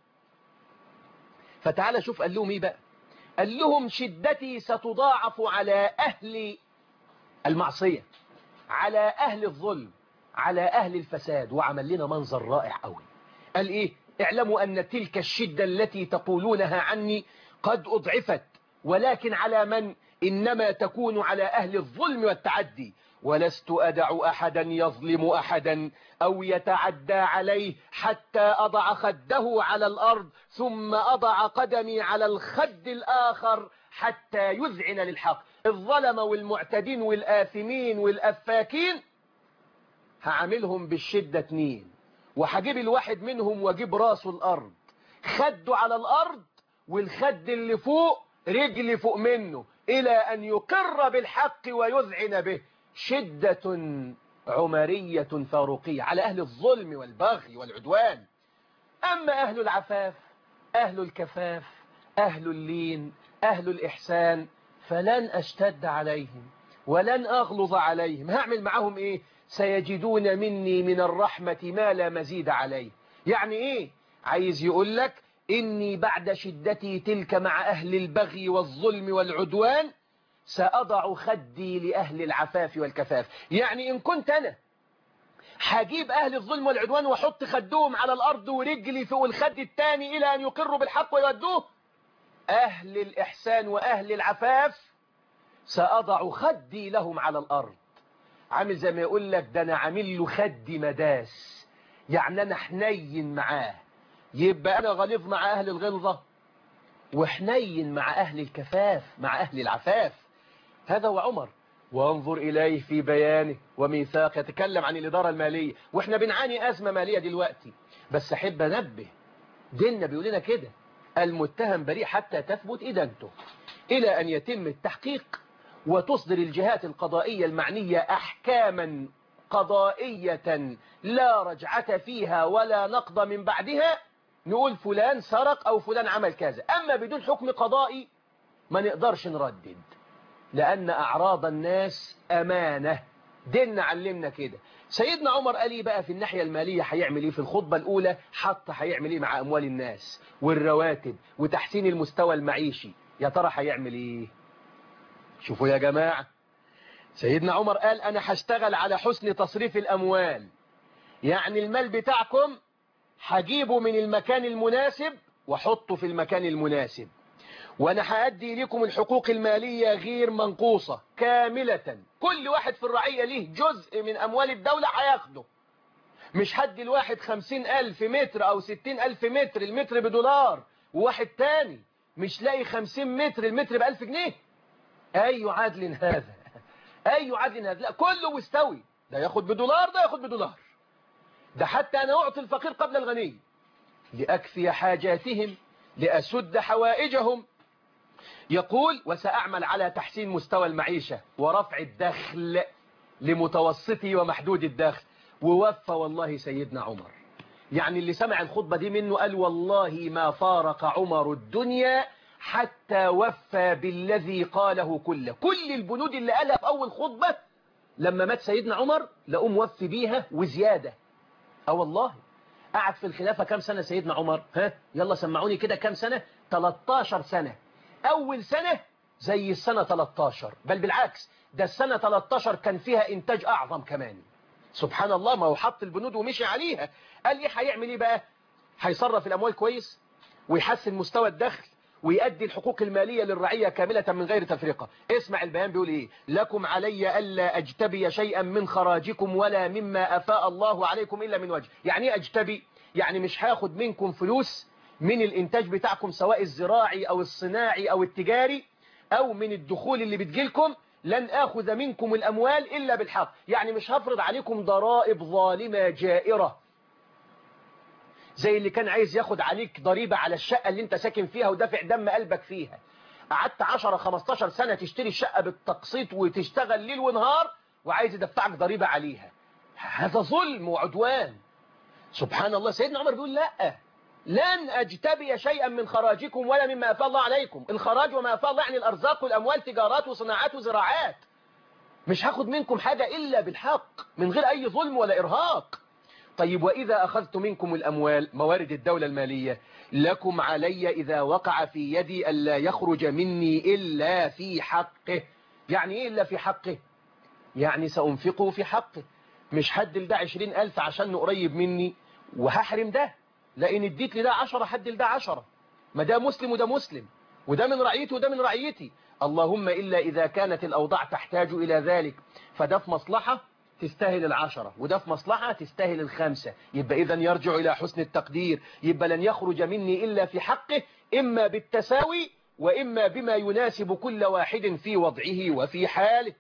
فتعالى شوف قال لهم ايه بقى قال لهم شدتي ستضاعف على أهل المعصية على أهل الظلم على أهل الفساد وعمل لنا منظر رائع قوي قال إيه اعلموا أن تلك الشدة التي تقولونها عني قد أضعفت ولكن على من إنما تكون على أهل الظلم والتعدي ولست أدع أحدا يظلم أحدا أو يتعدى عليه حتى أضع خده على الأرض ثم أضع قدمي على الخد الآخر حتى يذعن للحق الظلم والمعتدين والآثمين والأفاكين هعملهم بالشدة اتنين وهجيب الواحد منهم واجيب راسه الأرض خده على الأرض والخد اللي فوق رجلي فوق منه إلى أن يقر بالحق ويذعن به شدة عمرية فاروقية على أهل الظلم والبغي والعدوان أما أهل العفاف أهل الكفاف أهل اللين أهل الإحسان فلن أشتد عليهم ولن أغلظ عليهم هعمل معهم إيه سيجدون مني من الرحمة ما لا مزيد عليه يعني إيه عايز يقول لك إني بعد شدتي تلك مع أهل البغي والظلم والعدوان سأضع خدي لأهل العفاف والكفاف يعني إن كنت أنا هجيب أهل الظلم والعدوان وحط خدهم على الأرض ورجلي فوق الخد الثاني إلى أن يقروا بالحق ويودوه أهل الإحسان وأهل العفاف سأضع خدي لهم على الأرض عامل زي ما يقول لك ده أنا عامل له خدي مداس يعني أنا حنين معاه يبقى أنا غليظ مع أهل الغلظة وحنين مع أهل الكفاف مع أهل العفاف هذا هو عمر وانظر إليه في بيانه وميثاق يتكلم عن الإدارة المالية وإحنا بنعاني أزمة مالية دلوقتي بس أحب أنبه ديننا بيقول لنا كده المتهم بريء حتى تثبت إدانته إلى أن يتم التحقيق وتصدر الجهات القضائية المعنية أحكاما قضائية لا رجعة فيها ولا نقض من بعدها نقول فلان سرق أو فلان عمل كذا أما بدون حكم قضائي ما نقدرش نردد لأن أعراض الناس أمانة ديننا علمنا كده سيدنا عمر قال ايه بقى في الناحية المالية هيعمل ايه في الخطبة الأولى حط هيعمل ايه مع أموال الناس والرواتب وتحسين المستوى المعيشي يا ترى هيعمل ايه شوفوا يا جماعة سيدنا عمر قال أنا هشتغل على حسن تصريف الأموال يعني المال بتاعكم هجيبه من المكان المناسب وحطه في المكان المناسب وانا هأدي لكم الحقوق المالية غير منقوصة كاملة كل واحد في الرعية ليه جزء من اموال الدولة هياخده مش هدي الواحد خمسين الف متر او ستين الف متر المتر بدولار وواحد تاني مش لاقي خمسين متر المتر بألف جنيه اي عدل هذا اي عدل هذا لا كله مستوي ده ياخد بدولار ده ياخد بدولار ده حتى انا اعطي الفقير قبل الغني لأكفي حاجاتهم لأسد حوائجهم يقول وسأعمل على تحسين مستوى المعيشة ورفع الدخل لمتوسطي ومحدود الدخل ووفى والله سيدنا عمر يعني اللي سمع الخطبة دي منه قال والله ما فارق عمر الدنيا حتى وفى بالذي قاله كله كل البنود اللي قالها في أول خطبة لما مات سيدنا عمر لقوم وفي بيها وزيادة اه والله قعد في الخلافة كام سنة سيدنا عمر ها يلا سمعوني كده كام سنة 13 سنة أول سنة زي السنة 13 بل بالعكس ده السنة 13 كان فيها إنتاج أعظم كمان سبحان الله ما هو حط البنود ومشي عليها قال لي هيعمل إيه بقى هيصرف الأموال كويس ويحسن مستوى الدخل ويؤدي الحقوق المالية للرعية كاملة من غير تفرقة اسمع البيان بيقول ايه لكم علي ألا أجتبي شيئا من خراجكم ولا مما أفاء الله عليكم إلا من وجه يعني ايه أجتبي يعني مش هاخد منكم فلوس من الإنتاج بتاعكم سواء الزراعي أو الصناعي أو التجاري أو من الدخول اللي بتجيلكم لن آخذ منكم الأموال إلا بالحق يعني مش هفرض عليكم ضرائب ظالمة جائرة زي اللي كان عايز ياخد عليك ضريبة على الشقة اللي انت ساكن فيها ودافع دم قلبك فيها قعدت 10 15 سنة تشتري الشقة بالتقسيط وتشتغل ليل ونهار وعايز يدفعك ضريبة عليها هذا ظلم وعدوان سبحان الله سيدنا عمر بيقول لا لن أجتبي شيئا من خراجكم ولا مما أفاء الله عليكم الخراج وما أفاء الله يعني الأرزاق والأموال تجارات وصناعات وزراعات مش هاخد منكم حاجة إلا بالحق من غير أي ظلم ولا إرهاق طيب وإذا أخذت منكم الأموال موارد الدولة المالية لكم علي إذا وقع في يدي ألا يخرج مني إلا في حقه يعني إيه إلا في حقه يعني سأنفقه في حقه مش حد لده عشرين ألف عشان قريب مني وهحرم ده لأن اديت لده عشرة حد لده عشرة ما ده مسلم وده مسلم وده من رعيتي وده من رعيتي اللهم إلا إذا كانت الأوضاع تحتاج إلى ذلك فده في مصلحة تستاهل العشرة وده في مصلحة تستاهل الخمسة يبقى إذا يرجع إلى حسن التقدير يبقى لن يخرج مني إلا في حقه إما بالتساوي وإما بما يناسب كل واحد في وضعه وفي حاله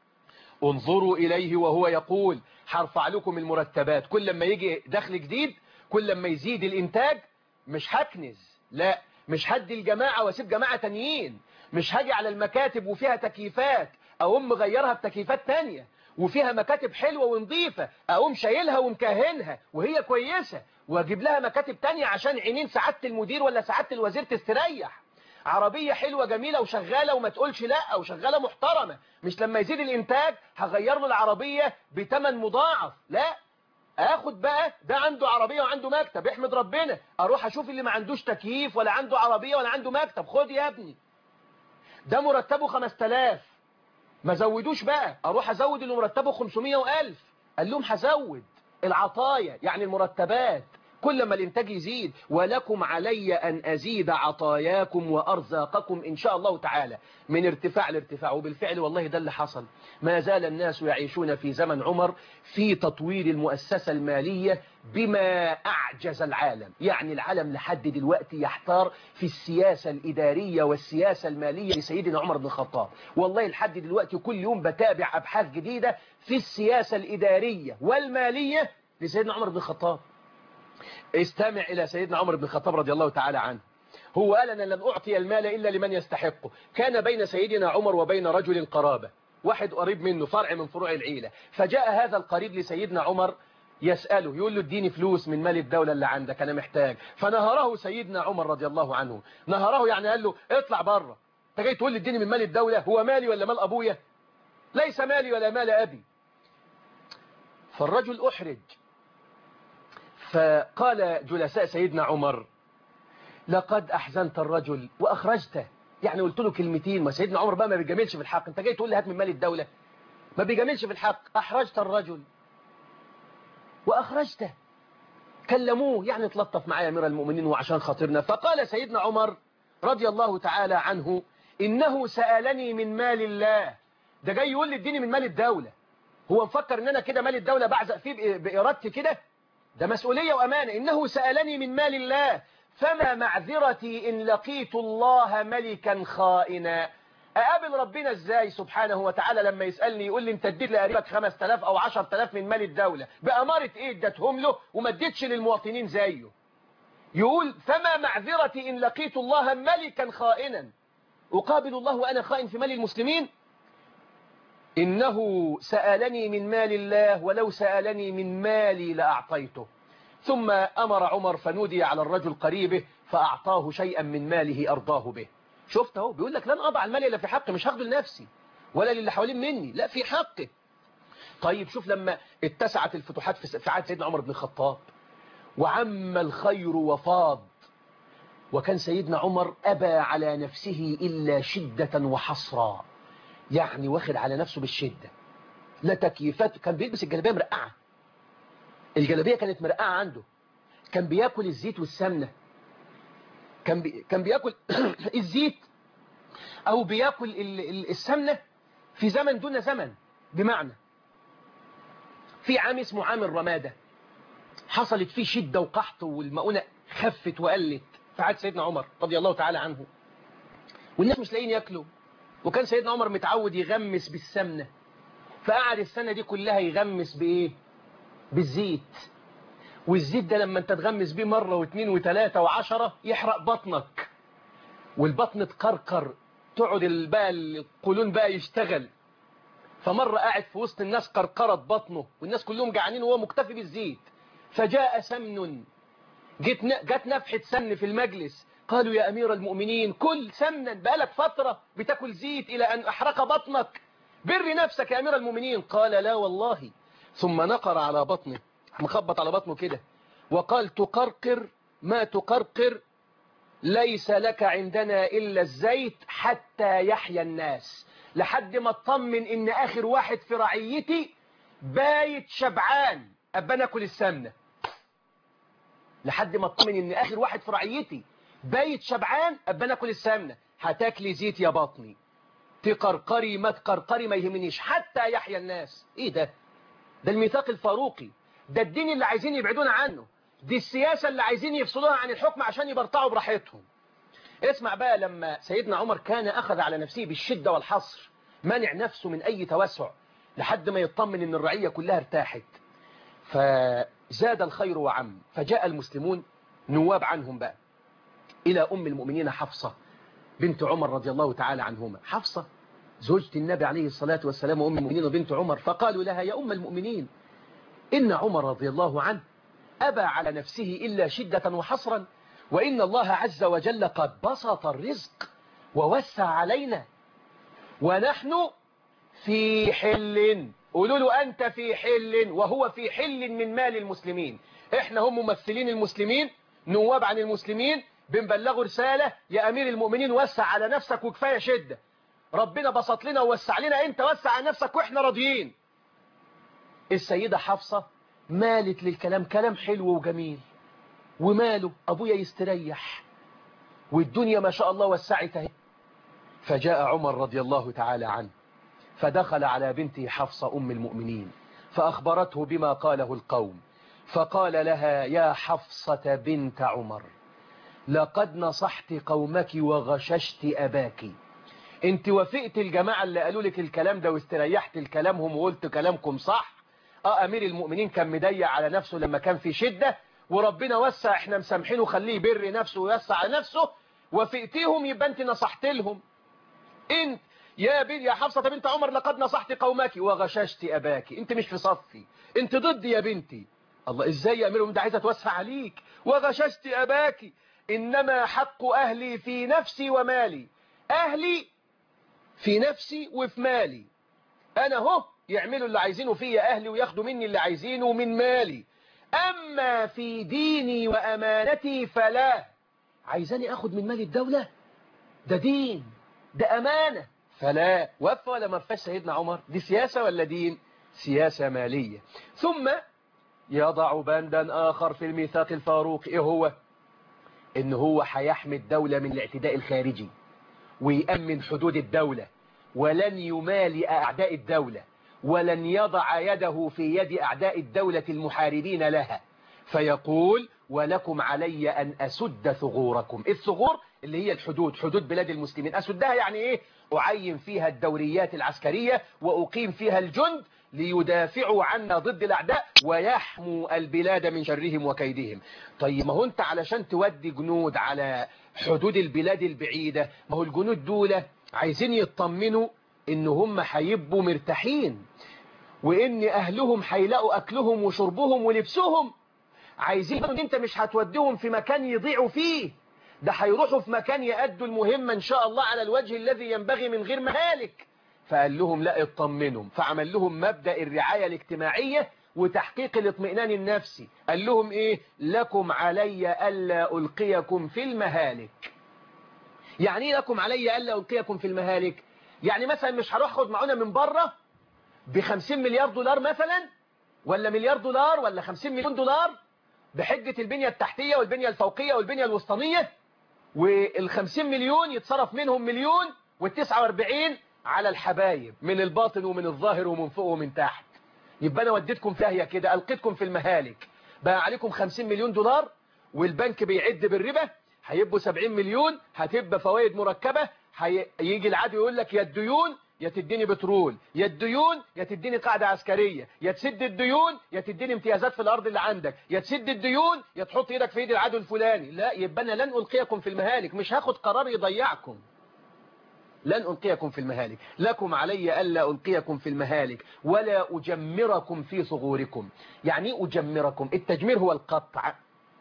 انظروا إليه وهو يقول هرفع لكم المرتبات كل لما يجي دخل جديد كل لما يزيد الإنتاج مش هكنز لا مش هدي الجماعة واسيب جماعة تانيين مش هاجي على المكاتب وفيها تكييفات أقوم مغيرها بتكييفات تانية وفيها مكاتب حلوة ونظيفة أقوم شايلها ومكهنها وهي كويسة واجيب لها مكاتب تانية عشان عينين سعادة المدير ولا سعادة الوزير تستريح عربية حلوة جميلة وشغالة وما تقولش لا وشغالة محترمة مش لما يزيد الانتاج هغير له العربية بتمن مضاعف لا اخد بقى ده عنده عربية وعنده مكتب احمد ربنا اروح اشوف اللي ما عندوش تكييف ولا عنده عربية ولا عنده مكتب خد يا ابني ده مرتبه 5000 ما زودوش بقى اروح ازود اللي مرتبه 500 و1000 قال لهم هزود العطايا يعني المرتبات كل ما الانتاج يزيد ولكم علي أن أزيد عطاياكم وأرزاقكم إن شاء الله تعالى من ارتفاع لارتفاع وبالفعل والله ده اللي حصل ما زال الناس يعيشون في زمن عمر في تطوير المؤسسة المالية بما أعجز العالم يعني العالم لحد دلوقتي يحتار في السياسة الإدارية والسياسة المالية لسيدنا عمر بن الخطاب والله لحد دلوقتي كل يوم بتابع أبحاث جديدة في السياسة الإدارية والمالية لسيدنا عمر بن الخطاب استمع إلى سيدنا عمر بن الخطاب رضي الله تعالى عنه هو قال أنا لن أعطي المال إلا لمن يستحقه كان بين سيدنا عمر وبين رجل قرابة واحد قريب منه فرع من فروع العيلة فجاء هذا القريب لسيدنا عمر يسأله يقول له اديني فلوس من مال الدولة اللي عندك أنا محتاج فنهره سيدنا عمر رضي الله عنه نهره يعني قال له اطلع بره انت جاي تقول لي اديني من مال الدولة هو مالي ولا مال أبويا ليس مالي ولا مال أبي فالرجل أحرج فقال جلساء سيدنا عمر لقد أحزنت الرجل وأخرجته يعني قلت له كلمتين ما سيدنا عمر بقى ما بيجاملش في الحق انت جاي تقول لي هات من مال الدولة ما بيجاملش في الحق أحرجت الرجل وأخرجته كلموه يعني تلطف معايا يا أمير المؤمنين وعشان خاطرنا فقال سيدنا عمر رضي الله تعالى عنه إنه سألني من مال الله ده جاي يقول لي اديني من مال الدولة هو مفكر ان انا كده مال الدولة بعزق فيه بإرادتي كده ده مسؤولية وأمانة إنه سألني من مال الله فما معذرتي إن لقيت الله ملكا خائنا أقابل ربنا إزاي سبحانه وتعالى لما يسألني يقول لي أنت اديت لقريبك 5000 أو 10000 من مال الدولة بأمارة إيه ادتهم له وما اديتش للمواطنين زيه يقول فما معذرتي إن لقيت الله ملكا خائنا أقابل الله وأنا خائن في مال المسلمين إنه سألني من مال الله ولو سألني من مالي لأعطيته ثم أمر عمر فنودي على الرجل قريبه فأعطاه شيئا من ماله أرضاه به شفت اهو بيقول لك لن أضع المال إلا في حقي مش هاخده لنفسي ولا للي حوالين مني لا في حقي طيب شوف لما اتسعت الفتوحات في عهد سيدنا عمر بن الخطاب وعم الخير وفاض وكان سيدنا عمر أبى على نفسه إلا شدة وحصرا يعني واخد على نفسه بالشدة لا تكييفات كان بيلبس الجلابيه مرقعة الجلابيه كانت مرقعة عنده كان بياكل الزيت والسمنة كان بي... كان بياكل الزيت او بياكل السمنة في زمن دون زمن بمعنى في عام اسمه عام الرمادة حصلت فيه شدة وقحط والمؤونة خفت وقلت في عهد سيدنا عمر رضي الله تعالى عنه والناس مش لاقيين ياكلوا وكان سيدنا عمر متعود يغمس بالسمنة فقعد السنة دي كلها يغمس بإيه بالزيت والزيت ده لما انت تغمس بيه مرة واثنين وثلاثة وعشرة يحرق بطنك والبطن تقرقر تقعد بقى القولون بقى يشتغل فمرة قاعد في وسط الناس قرقرت بطنه والناس كلهم جعانين وهو مكتفي بالزيت فجاء سمن جت جت نفحة سمن في المجلس قالوا يا أمير المؤمنين كل سمنا بقالك فترة بتاكل زيت إلى أن أحرق بطنك بر نفسك يا أمير المؤمنين قال لا والله ثم نقر على بطنه مخبط على بطنه كده وقال تقرقر ما تقرقر ليس لك عندنا إلا الزيت حتى يحيا الناس لحد ما اطمن إن آخر واحد في رعيتي بايت شبعان أبا ناكل السمنة لحد ما اطمن إن آخر واحد في رعيتي بايت شبعان أبا ناكل السمنة هتاكلي زيت يا بطني تقرقري ما تقرقري ما يهمنيش حتى يحيا الناس ايه ده ده الميثاق الفاروقي ده الدين اللي عايزين يبعدونا عنه دي السياسة اللي عايزين يفصلوها عن الحكم عشان يبرطعوا براحتهم اسمع بقى لما سيدنا عمر كان أخذ على نفسه بالشدة والحصر منع نفسه من أي توسع لحد ما يطمن ان الرعية كلها ارتاحت فزاد الخير وعم فجاء المسلمون نواب عنهم بقى إلى أم المؤمنين حفصة بنت عمر رضي الله تعالى عنهما حفصة زوجة النبي عليه الصلاة والسلام وأم المؤمنين وبنت عمر فقالوا لها يا أم المؤمنين إن عمر رضي الله عنه أبى على نفسه إلا شدة وحصرا وإن الله عز وجل قد بسط الرزق ووسع علينا ونحن في حل قولوا له أنت في حل وهو في حل من مال المسلمين إحنا هم ممثلين المسلمين نواب عن المسلمين بنبلغوا رسالة يا أمير المؤمنين وسع على نفسك وكفاية شدة ربنا بسط لنا ووسع لنا أنت وسع على نفسك وإحنا راضيين السيدة حفصة مالت للكلام كلام حلو وجميل وماله أبويا يستريح والدنيا ما شاء الله وسعت اهي فجاء عمر رضي الله تعالى عنه فدخل على بنته حفصة أم المؤمنين فأخبرته بما قاله القوم فقال لها يا حفصة بنت عمر لقد نصحت قومك وغششت أباك انت وافقت الجماعة اللي قالوا لك الكلام ده واستريحت الكلامهم وقلت كلامكم صح اه امير المؤمنين كان مضيق على نفسه لما كان في شدة وربنا وسع احنا مسامحينه خليه يبر نفسه ويوسع على نفسه وافقتيهم يبقى انت نصحت لهم انت يا بنت يا حفصة بنت عمر لقد نصحت قومك وغششت أباك انت مش في صفي انت ضدي يا بنتي الله ازاي يا امير ده عايزة توسع عليك وغششت أباك إنما حق أهلي في نفسي ومالي أهلي في نفسي وفي مالي أنا هو يعملوا اللي عايزينه فيا أهلي وياخدوا مني اللي عايزينه من مالي أما في ديني وأمانتي فلا عايزاني أخد من مال الدولة ده دين ده أمانة فلا وفى ولا ما فيش سيدنا عمر دي سياسة ولا دين سياسة مالية ثم يضع بندا آخر في الميثاق الفاروق إيه هو إن هو هيحمي الدولة من الاعتداء الخارجي ويأمن حدود الدولة ولن يمالئ أعداء الدولة ولن يضع يده في يد أعداء الدولة المحاربين لها فيقول ولكم علي أن أسد ثغوركم الثغور اللي هي الحدود حدود بلاد المسلمين أسدها يعني إيه أعين فيها الدوريات العسكرية وأقيم فيها الجند ليدافعوا عنا ضد الأعداء ويحموا البلاد من شرهم وكيدهم طيب ما هو أنت علشان تودي جنود على حدود البلاد البعيدة ما هو الجنود دول عايزين يطمنوا إن هم هيبقوا مرتاحين وإن أهلهم هيلاقوا أكلهم وشربهم ولبسهم عايزين ان انت مش هتوديهم في مكان يضيعوا فيه ده هيروحوا في مكان يأدوا المهمة ان شاء الله على الوجه الذي ينبغي من غير مهالك فقال لهم لا اطمنهم فعمل لهم مبدأ الرعاية الاجتماعية وتحقيق الاطمئنان النفسي قال لهم ايه لكم علي ألا ألقيكم في المهالك يعني ايه لكم علي ألا ألقيكم في المهالك يعني مثلا مش هروح اخد معونه من بره ب 50 مليار دولار مثلا ولا مليار دولار ولا 50 مليون دولار بحجة البنية التحتية والبنية الفوقية والبنية الوسطانية وال50 مليون يتصرف منهم مليون وال49 على الحبايب من الباطن ومن الظاهر ومن فوق ومن تحت يبقى أنا وديتكم فيها كده ألقيتكم في المهالك بقى عليكم 50 مليون دولار والبنك بيعد بالربا هيبقوا 70 مليون هتبقى فوائد مركبة هيجي العدو يقول لك يا الديون يا تديني بترول يا الديون يا تديني قاعدة عسكرية يا تسد الديون يا تديني امتيازات في الأرض اللي عندك يا تسد الديون يا تحط ايدك في ايد العدو الفلاني لا يبقى أنا لن ألقيكم في المهالك مش هاخد قرار يضيعكم لن ألقيكم في المهالك لكم علي ألا ألقيكم في المهالك ولا أجمركم في صغوركم يعني أجمركم التجمير هو القطع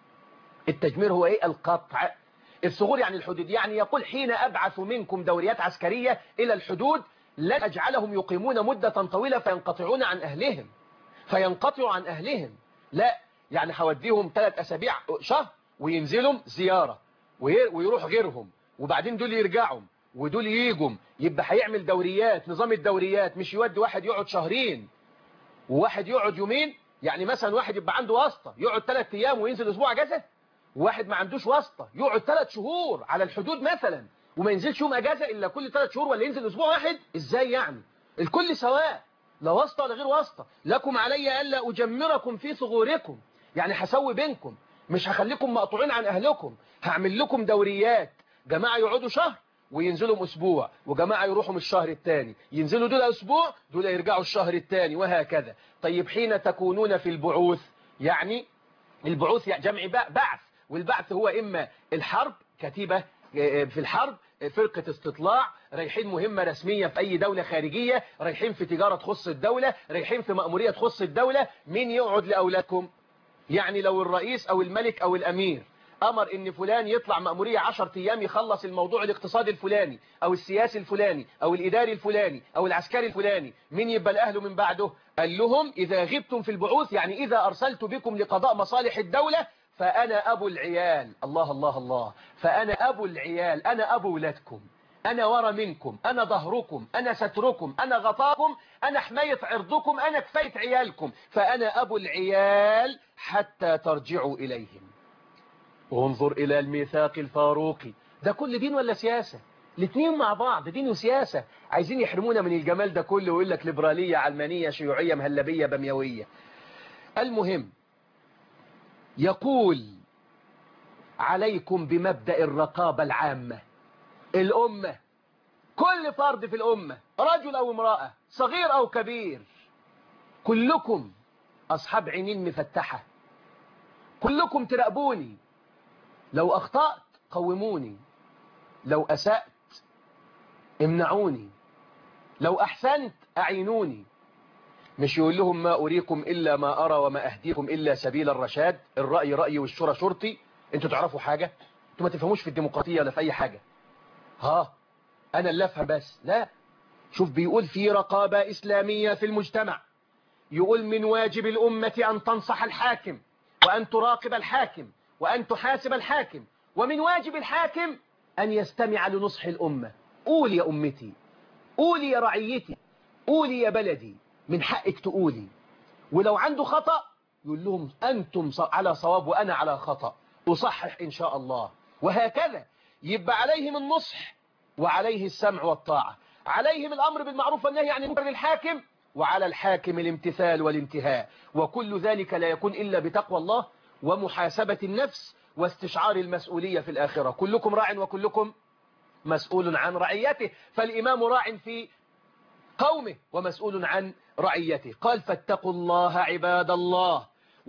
التجمير هو إيه القطع الصغور يعني الحدود يعني يقول حين أبعث منكم دوريات عسكرية إلى الحدود لن أجعلهم يقيمون مدة طويلة فينقطعون عن أهلهم فينقطعوا عن أهلهم لا يعني هوديهم ثلاث أسابيع شهر وينزلوا زيارة ويروح غيرهم وبعدين دول يرجعوا ودول ييجوا يبقى هيعمل دوريات نظام الدوريات مش يودي واحد يقعد شهرين وواحد يقعد يومين يعني مثلا واحد يبقى عنده واسطة يقعد ثلاث أيام وينزل أسبوع اجازه وواحد ما عندوش واسطة يقعد ثلاث شهور على الحدود مثلا وما ينزلش يوم اجازه الا كل ثلاث شهور ولا ينزل اسبوع واحد ازاي يعني الكل سواء لا واسطه ولا غير واسطه لكم علي الا اجمركم في صغوركم يعني هسوي بينكم مش هخليكم مقطوعين عن اهلكم هعمل لكم دوريات جماعه يقعدوا شهر وينزلوا اسبوع وجماعه يروحوا من الشهر الثاني ينزلوا دول اسبوع دول يرجعوا الشهر الثاني وهكذا طيب حين تكونون في البعوث يعني البعوث يعني جمع بعث والبعث هو اما الحرب كتيبه في الحرب فرقة استطلاع رايحين مهمة رسمية في أي دولة خارجية رايحين في تجارة تخص الدولة رايحين في مأمورية تخص الدولة مين يقعد لأولادكم يعني لو الرئيس أو الملك أو الأمير أمر إن فلان يطلع مأمورية 10 أيام يخلص الموضوع الاقتصادي الفلاني أو السياسي الفلاني أو الإداري الفلاني أو العسكري الفلاني مين يبقى لأهله من بعده قال لهم إذا غبتم في البعوث يعني إذا أرسلت بكم لقضاء مصالح الدولة فأنا أبو العيال الله الله الله فأنا أبو العيال أنا أبو ولادكم أنا ورا منكم أنا ظهركم أنا ستركم أنا غطاكم أنا حماية عرضكم أنا كفاية عيالكم فأنا أبو العيال حتى ترجعوا إليهم انظر إلى الميثاق الفاروقي ده كل دين ولا سياسة الاثنين مع بعض دين وسياسة عايزين يحرمونا من الجمال ده كله ويقول لك ليبرالية علمانية شيوعية مهلبية بميوية المهم يقول عليكم بمبدأ الرقابة العامة الأمة كل فرد في الأمة رجل أو امرأة صغير أو كبير كلكم أصحاب عينين مفتحة كلكم تراقبوني لو أخطأت قوموني لو أسأت امنعوني لو أحسنت أعينوني مش يقول لهم ما أريكم إلا ما أرى وما أهديكم إلا سبيل الرشاد الرأي رأيي والشورى شرطي انتوا تعرفوا حاجة انتوا ما تفهموش في الديمقراطية ولا في أي حاجة ها أنا اللي أفهم بس لا شوف بيقول في رقابة إسلامية في المجتمع يقول من واجب الأمة أن تنصح الحاكم وأن تراقب الحاكم وأن تحاسب الحاكم ومن واجب الحاكم أن يستمع لنصح الأمة قول يا أمتي قولي يا رعيتي قولي يا بلدي من حقك تقولي ولو عنده خطأ يقول لهم أنتم على صواب وأنا على خطأ أصحح إن شاء الله وهكذا يبقى عليهم النصح وعليه السمع والطاعة عليهم الأمر بالمعروف والنهي عن المنكر للحاكم وعلى الحاكم الامتثال والانتهاء وكل ذلك لا يكون إلا بتقوى الله ومحاسبة النفس واستشعار المسؤولية في الآخرة كلكم راع وكلكم مسؤول عن رعيته فالإمام راع في قومه ومسؤول عن رعيته قال فاتقوا الله عباد الله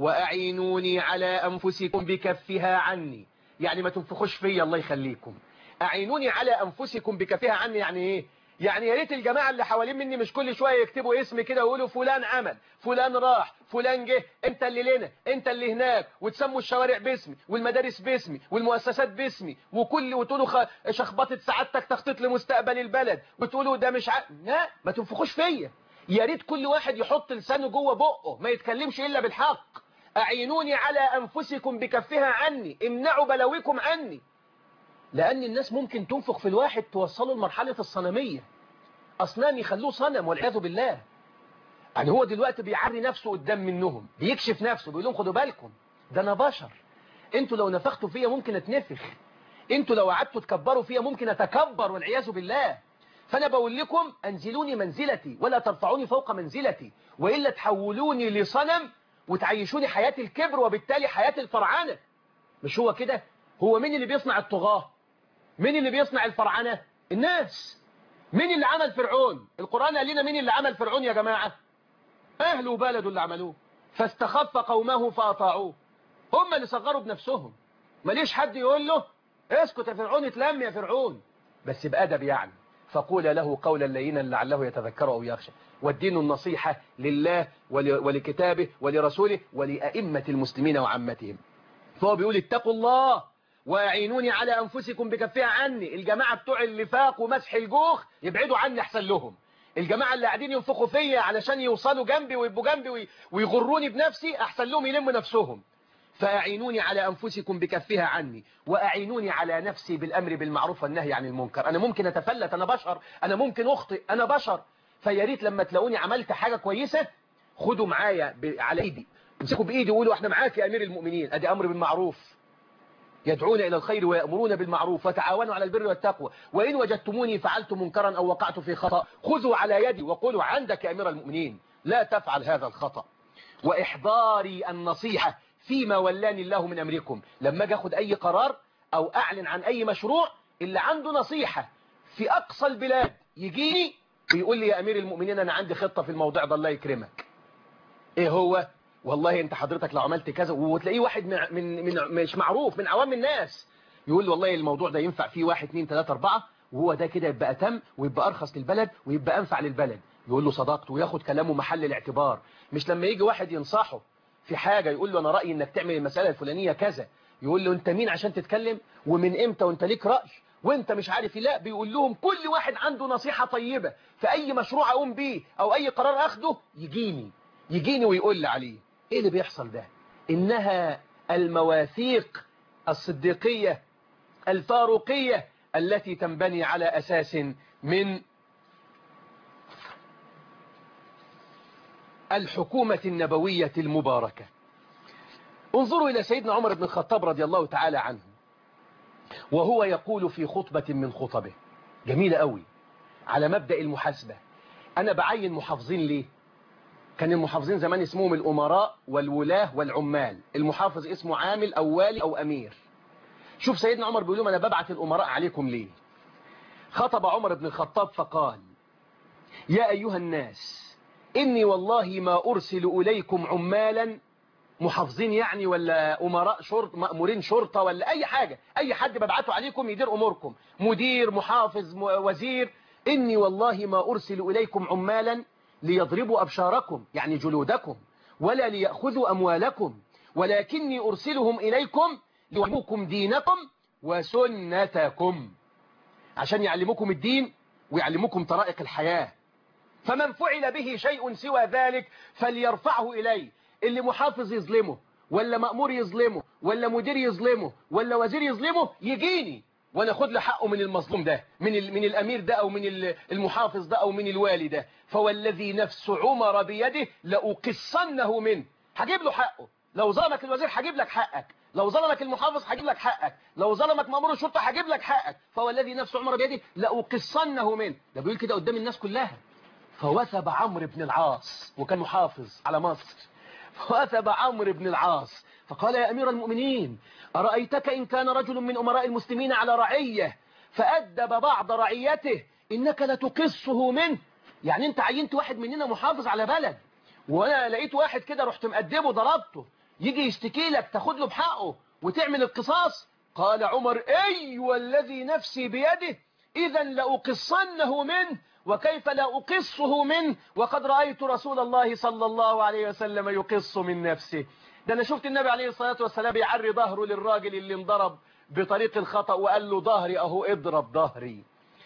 وأعينوني على أنفسكم بكفها عني يعني ما تنفخوش فيا الله يخليكم أعينوني على أنفسكم بكفها عني يعني إيه يعني يا ريت الجماعة اللي حوالين مني مش كل شوية يكتبوا اسم كده ويقولوا فلان عمل فلان راح فلان جه انت اللي لنا انت اللي هناك وتسموا الشوارع باسمي والمدارس باسمي والمؤسسات باسمي وكل وتقولوا خ... شخبطة سعادتك تخطيط لمستقبل البلد وتقولوا ده مش ع... لا ما تنفخوش فيا يا ريت كل واحد يحط لسانه جوه بقه ما يتكلمش إلا بالحق أعينوني على أنفسكم بكفها عني امنعوا بلاويكم عني لأن الناس ممكن تنفق في الواحد توصله لمرحلة الصنمية أصنام يخلوه صنم والعياذ بالله يعني هو دلوقتي بيعري نفسه قدام منهم بيكشف نفسه بيقول لهم خدوا بالكم ده أنا بشر انتوا لو نفختوا فيا ممكن اتنفخ انتوا لو قعدتوا تكبروا فيا ممكن اتكبر والعياذ بالله فأنا بقول لكم أنزلوني منزلتي ولا ترفعوني فوق منزلتي وإلا تحولوني لصنم وتعيشوني حياة الكبر وبالتالي حياة الفرعنة مش هو كده هو مين اللي بيصنع الطغاة مين اللي بيصنع الفرعنة الناس مين اللي عمل فرعون القرآن قال لنا مين اللي عمل فرعون يا جماعة أهله وبلده اللي عملوه فاستخف قومه فأطاعوه هم اللي صغروا بنفسهم ماليش حد يقول له اسكت يا فرعون اتلم يا فرعون بس بأدب يعني فقول له قولا لينا لعله يتذكر أو يخشى والدين النصيحة لله ولكتابه ولرسوله ولأئمة المسلمين وعامتهم فهو بيقول اتقوا الله واعينوني على أنفسكم بكفها عني الجماعة بتوع اللفاق ومسح الجوخ يبعدوا عني أحسن لهم الجماعة اللي قاعدين ينفخوا فيا علشان يوصلوا جنبي ويبقوا جنبي ويغروني بنفسي أحسن لهم يلموا نفسهم فأعينوني على أنفسكم بكفها عني وأعينوني على نفسي بالأمر بالمعروف والنهي عن المنكر أنا ممكن أتفلت أنا بشر أنا ممكن أخطئ أنا بشر فياريت لما تلاقوني عملت حاجة كويسة خدوا معايا على إيدي امسكوا بإيدي وقولوا احنا معاك يا أمير المؤمنين أدي أمر بالمعروف يدعون إلى الخير ويأمرون بالمعروف وتعاونوا على البر والتقوى وإن وجدتموني فعلت منكرا أو وقعت في خطأ خذوا على يدي وقولوا عندك يا أمير المؤمنين لا تفعل هذا الخطأ وإحضاري النصيحة فيما ولاني الله من أمركم لما أجي أخذ أي قرار أو أعلن عن أي مشروع اللي عنده نصيحة في أقصى البلاد يجيني ويقول لي يا أمير المؤمنين أنا عندي خطة في الموضوع ده الله يكرمك إيه هو والله أنت حضرتك لو عملت كذا وتلاقيه واحد من, من, من مش معروف من عوام الناس يقول لي والله الموضوع ده ينفع فيه واحد اثنين ثلاثة أربعة وهو ده كده يبقى أتم ويبقى أرخص للبلد ويبقى أنفع للبلد يقول له صدقت وياخد كلامه محل الاعتبار مش لما يجي واحد ينصحه في حاجة يقول له أنا رأيي أنك تعمل المسألة الفلانية كذا يقول له أنت مين عشان تتكلم ومن إمتى وأنت ليك رأي وانت مش عارف لا بيقول لهم كل واحد عنده نصيحة طيبة في أي مشروع أقوم بيه أو أي قرار أخده يجيني يجيني ويقول لي عليه إيه اللي بيحصل ده إنها المواثيق الصديقية الفاروقية التي تنبني على أساس من الحكومة النبوية المباركة انظروا إلى سيدنا عمر بن الخطاب رضي الله تعالى عنه وهو يقول في خطبة من خطبه جميلة قوي على مبدأ المحاسبة أنا بعين محافظين ليه كان المحافظين زمان اسمهم الأمراء والولاة والعمال المحافظ اسمه عامل أو والي أو أمير شوف سيدنا عمر بيقول لهم أنا ببعت الأمراء عليكم ليه خطب عمر بن الخطاب فقال يا أيها الناس إني والله ما أرسل إليكم عمالا محافظين يعني ولا أمراء شرط مأمورين شرطة ولا أي حاجة أي حد ببعته عليكم يدير أموركم مدير محافظ وزير إني والله ما أرسل إليكم عمالا ليضربوا أبشاركم يعني جلودكم ولا ليأخذوا أموالكم ولكني أرسلهم إليكم ليعلموكم دينكم وسنتكم عشان يعلموكم الدين ويعلموكم طرائق الحياة فمن فعل به شيء سوى ذلك فليرفعه إليه اللي محافظ يظلمه ولا مأمور يظلمه ولا مدير يظلمه ولا وزير يظلمه يجيني وانا خد له حقه من المظلوم ده من من الامير ده او من المحافظ ده او من الوالي ده فوالذي نفس عمر بيده لاقصنه منه هجيب له حقه لو ظلمك الوزير هجيب لك حقك لو ظلمك المحافظ هجيب لك حقك لو ظلمك مأمور الشرطه هجيب لك حقك فوالذي نفس عمر بيده لاقصنه منه ده بيقول كده قدام الناس كلها فوثب عمرو بن العاص وكان محافظ على مصر فوثب عمرو بن العاص فقال يا أمير المؤمنين أرأيتك إن كان رجل من أمراء المسلمين على رعية فأدب بعض رعيته إنك لتقصه منه يعني أنت عينت واحد مننا محافظ على بلد وأنا لقيت واحد كده رحت مقدمه ضربته يجي يشتكي لك تاخد له بحقه وتعمل القصاص قال عمر أي والذي نفسي بيده إذا لأقصنه منه وكيف لا أقصه منه وقد رأيت رسول الله صلى الله عليه وسلم يقص من نفسه ده أنا شفت النبي عليه الصلاة والسلام يعري ظهره للراجل اللي انضرب بطريق الخطأ وقال له ظهري أهو اضرب ظهري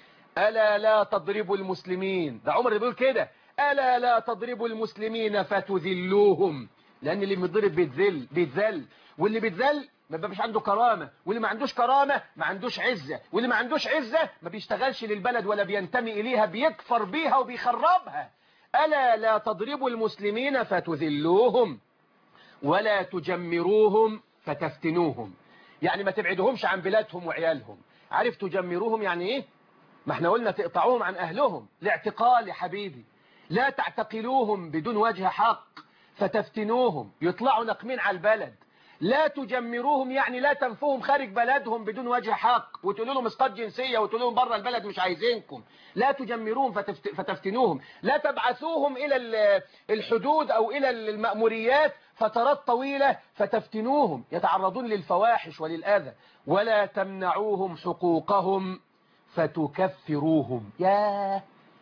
ألا لا تضربوا المسلمين ده عمر بيقول كده ألا لا تضربوا المسلمين فتذلوهم لأن اللي بيتضرب بيتذل بيتذل واللي بيتذل ما بيبقاش عنده كرامة واللي ما عندوش كرامة ما عندوش عزة واللي ما عندوش عزة ما بيشتغلش للبلد ولا بينتمي إليها بيكفر بيها وبيخربها ألا لا تضربوا المسلمين فتذلوهم ولا تجمروهم فتفتنوهم يعني ما تبعدهمش عن بلادهم وعيالهم عارف تجمروهم يعني ايه ما احنا قلنا تقطعوهم عن أهلهم لاعتقال يا حبيبي لا تعتقلوهم بدون وجه حق فتفتنوهم يطلعوا نقمين على البلد لا تجمروهم يعني لا تنفوهم خارج بلدهم بدون وجه حق وتقولوا لهم اسقاط جنسيه وتقولوا لهم بره البلد مش عايزينكم لا تجمروهم فتفت... فتفتنوهم لا تبعثوهم الى الحدود او الى المأموريات فترات طويلة فتفتنوهم يتعرضون للفواحش وللأذى ولا تمنعوهم حقوقهم فتكفروهم يا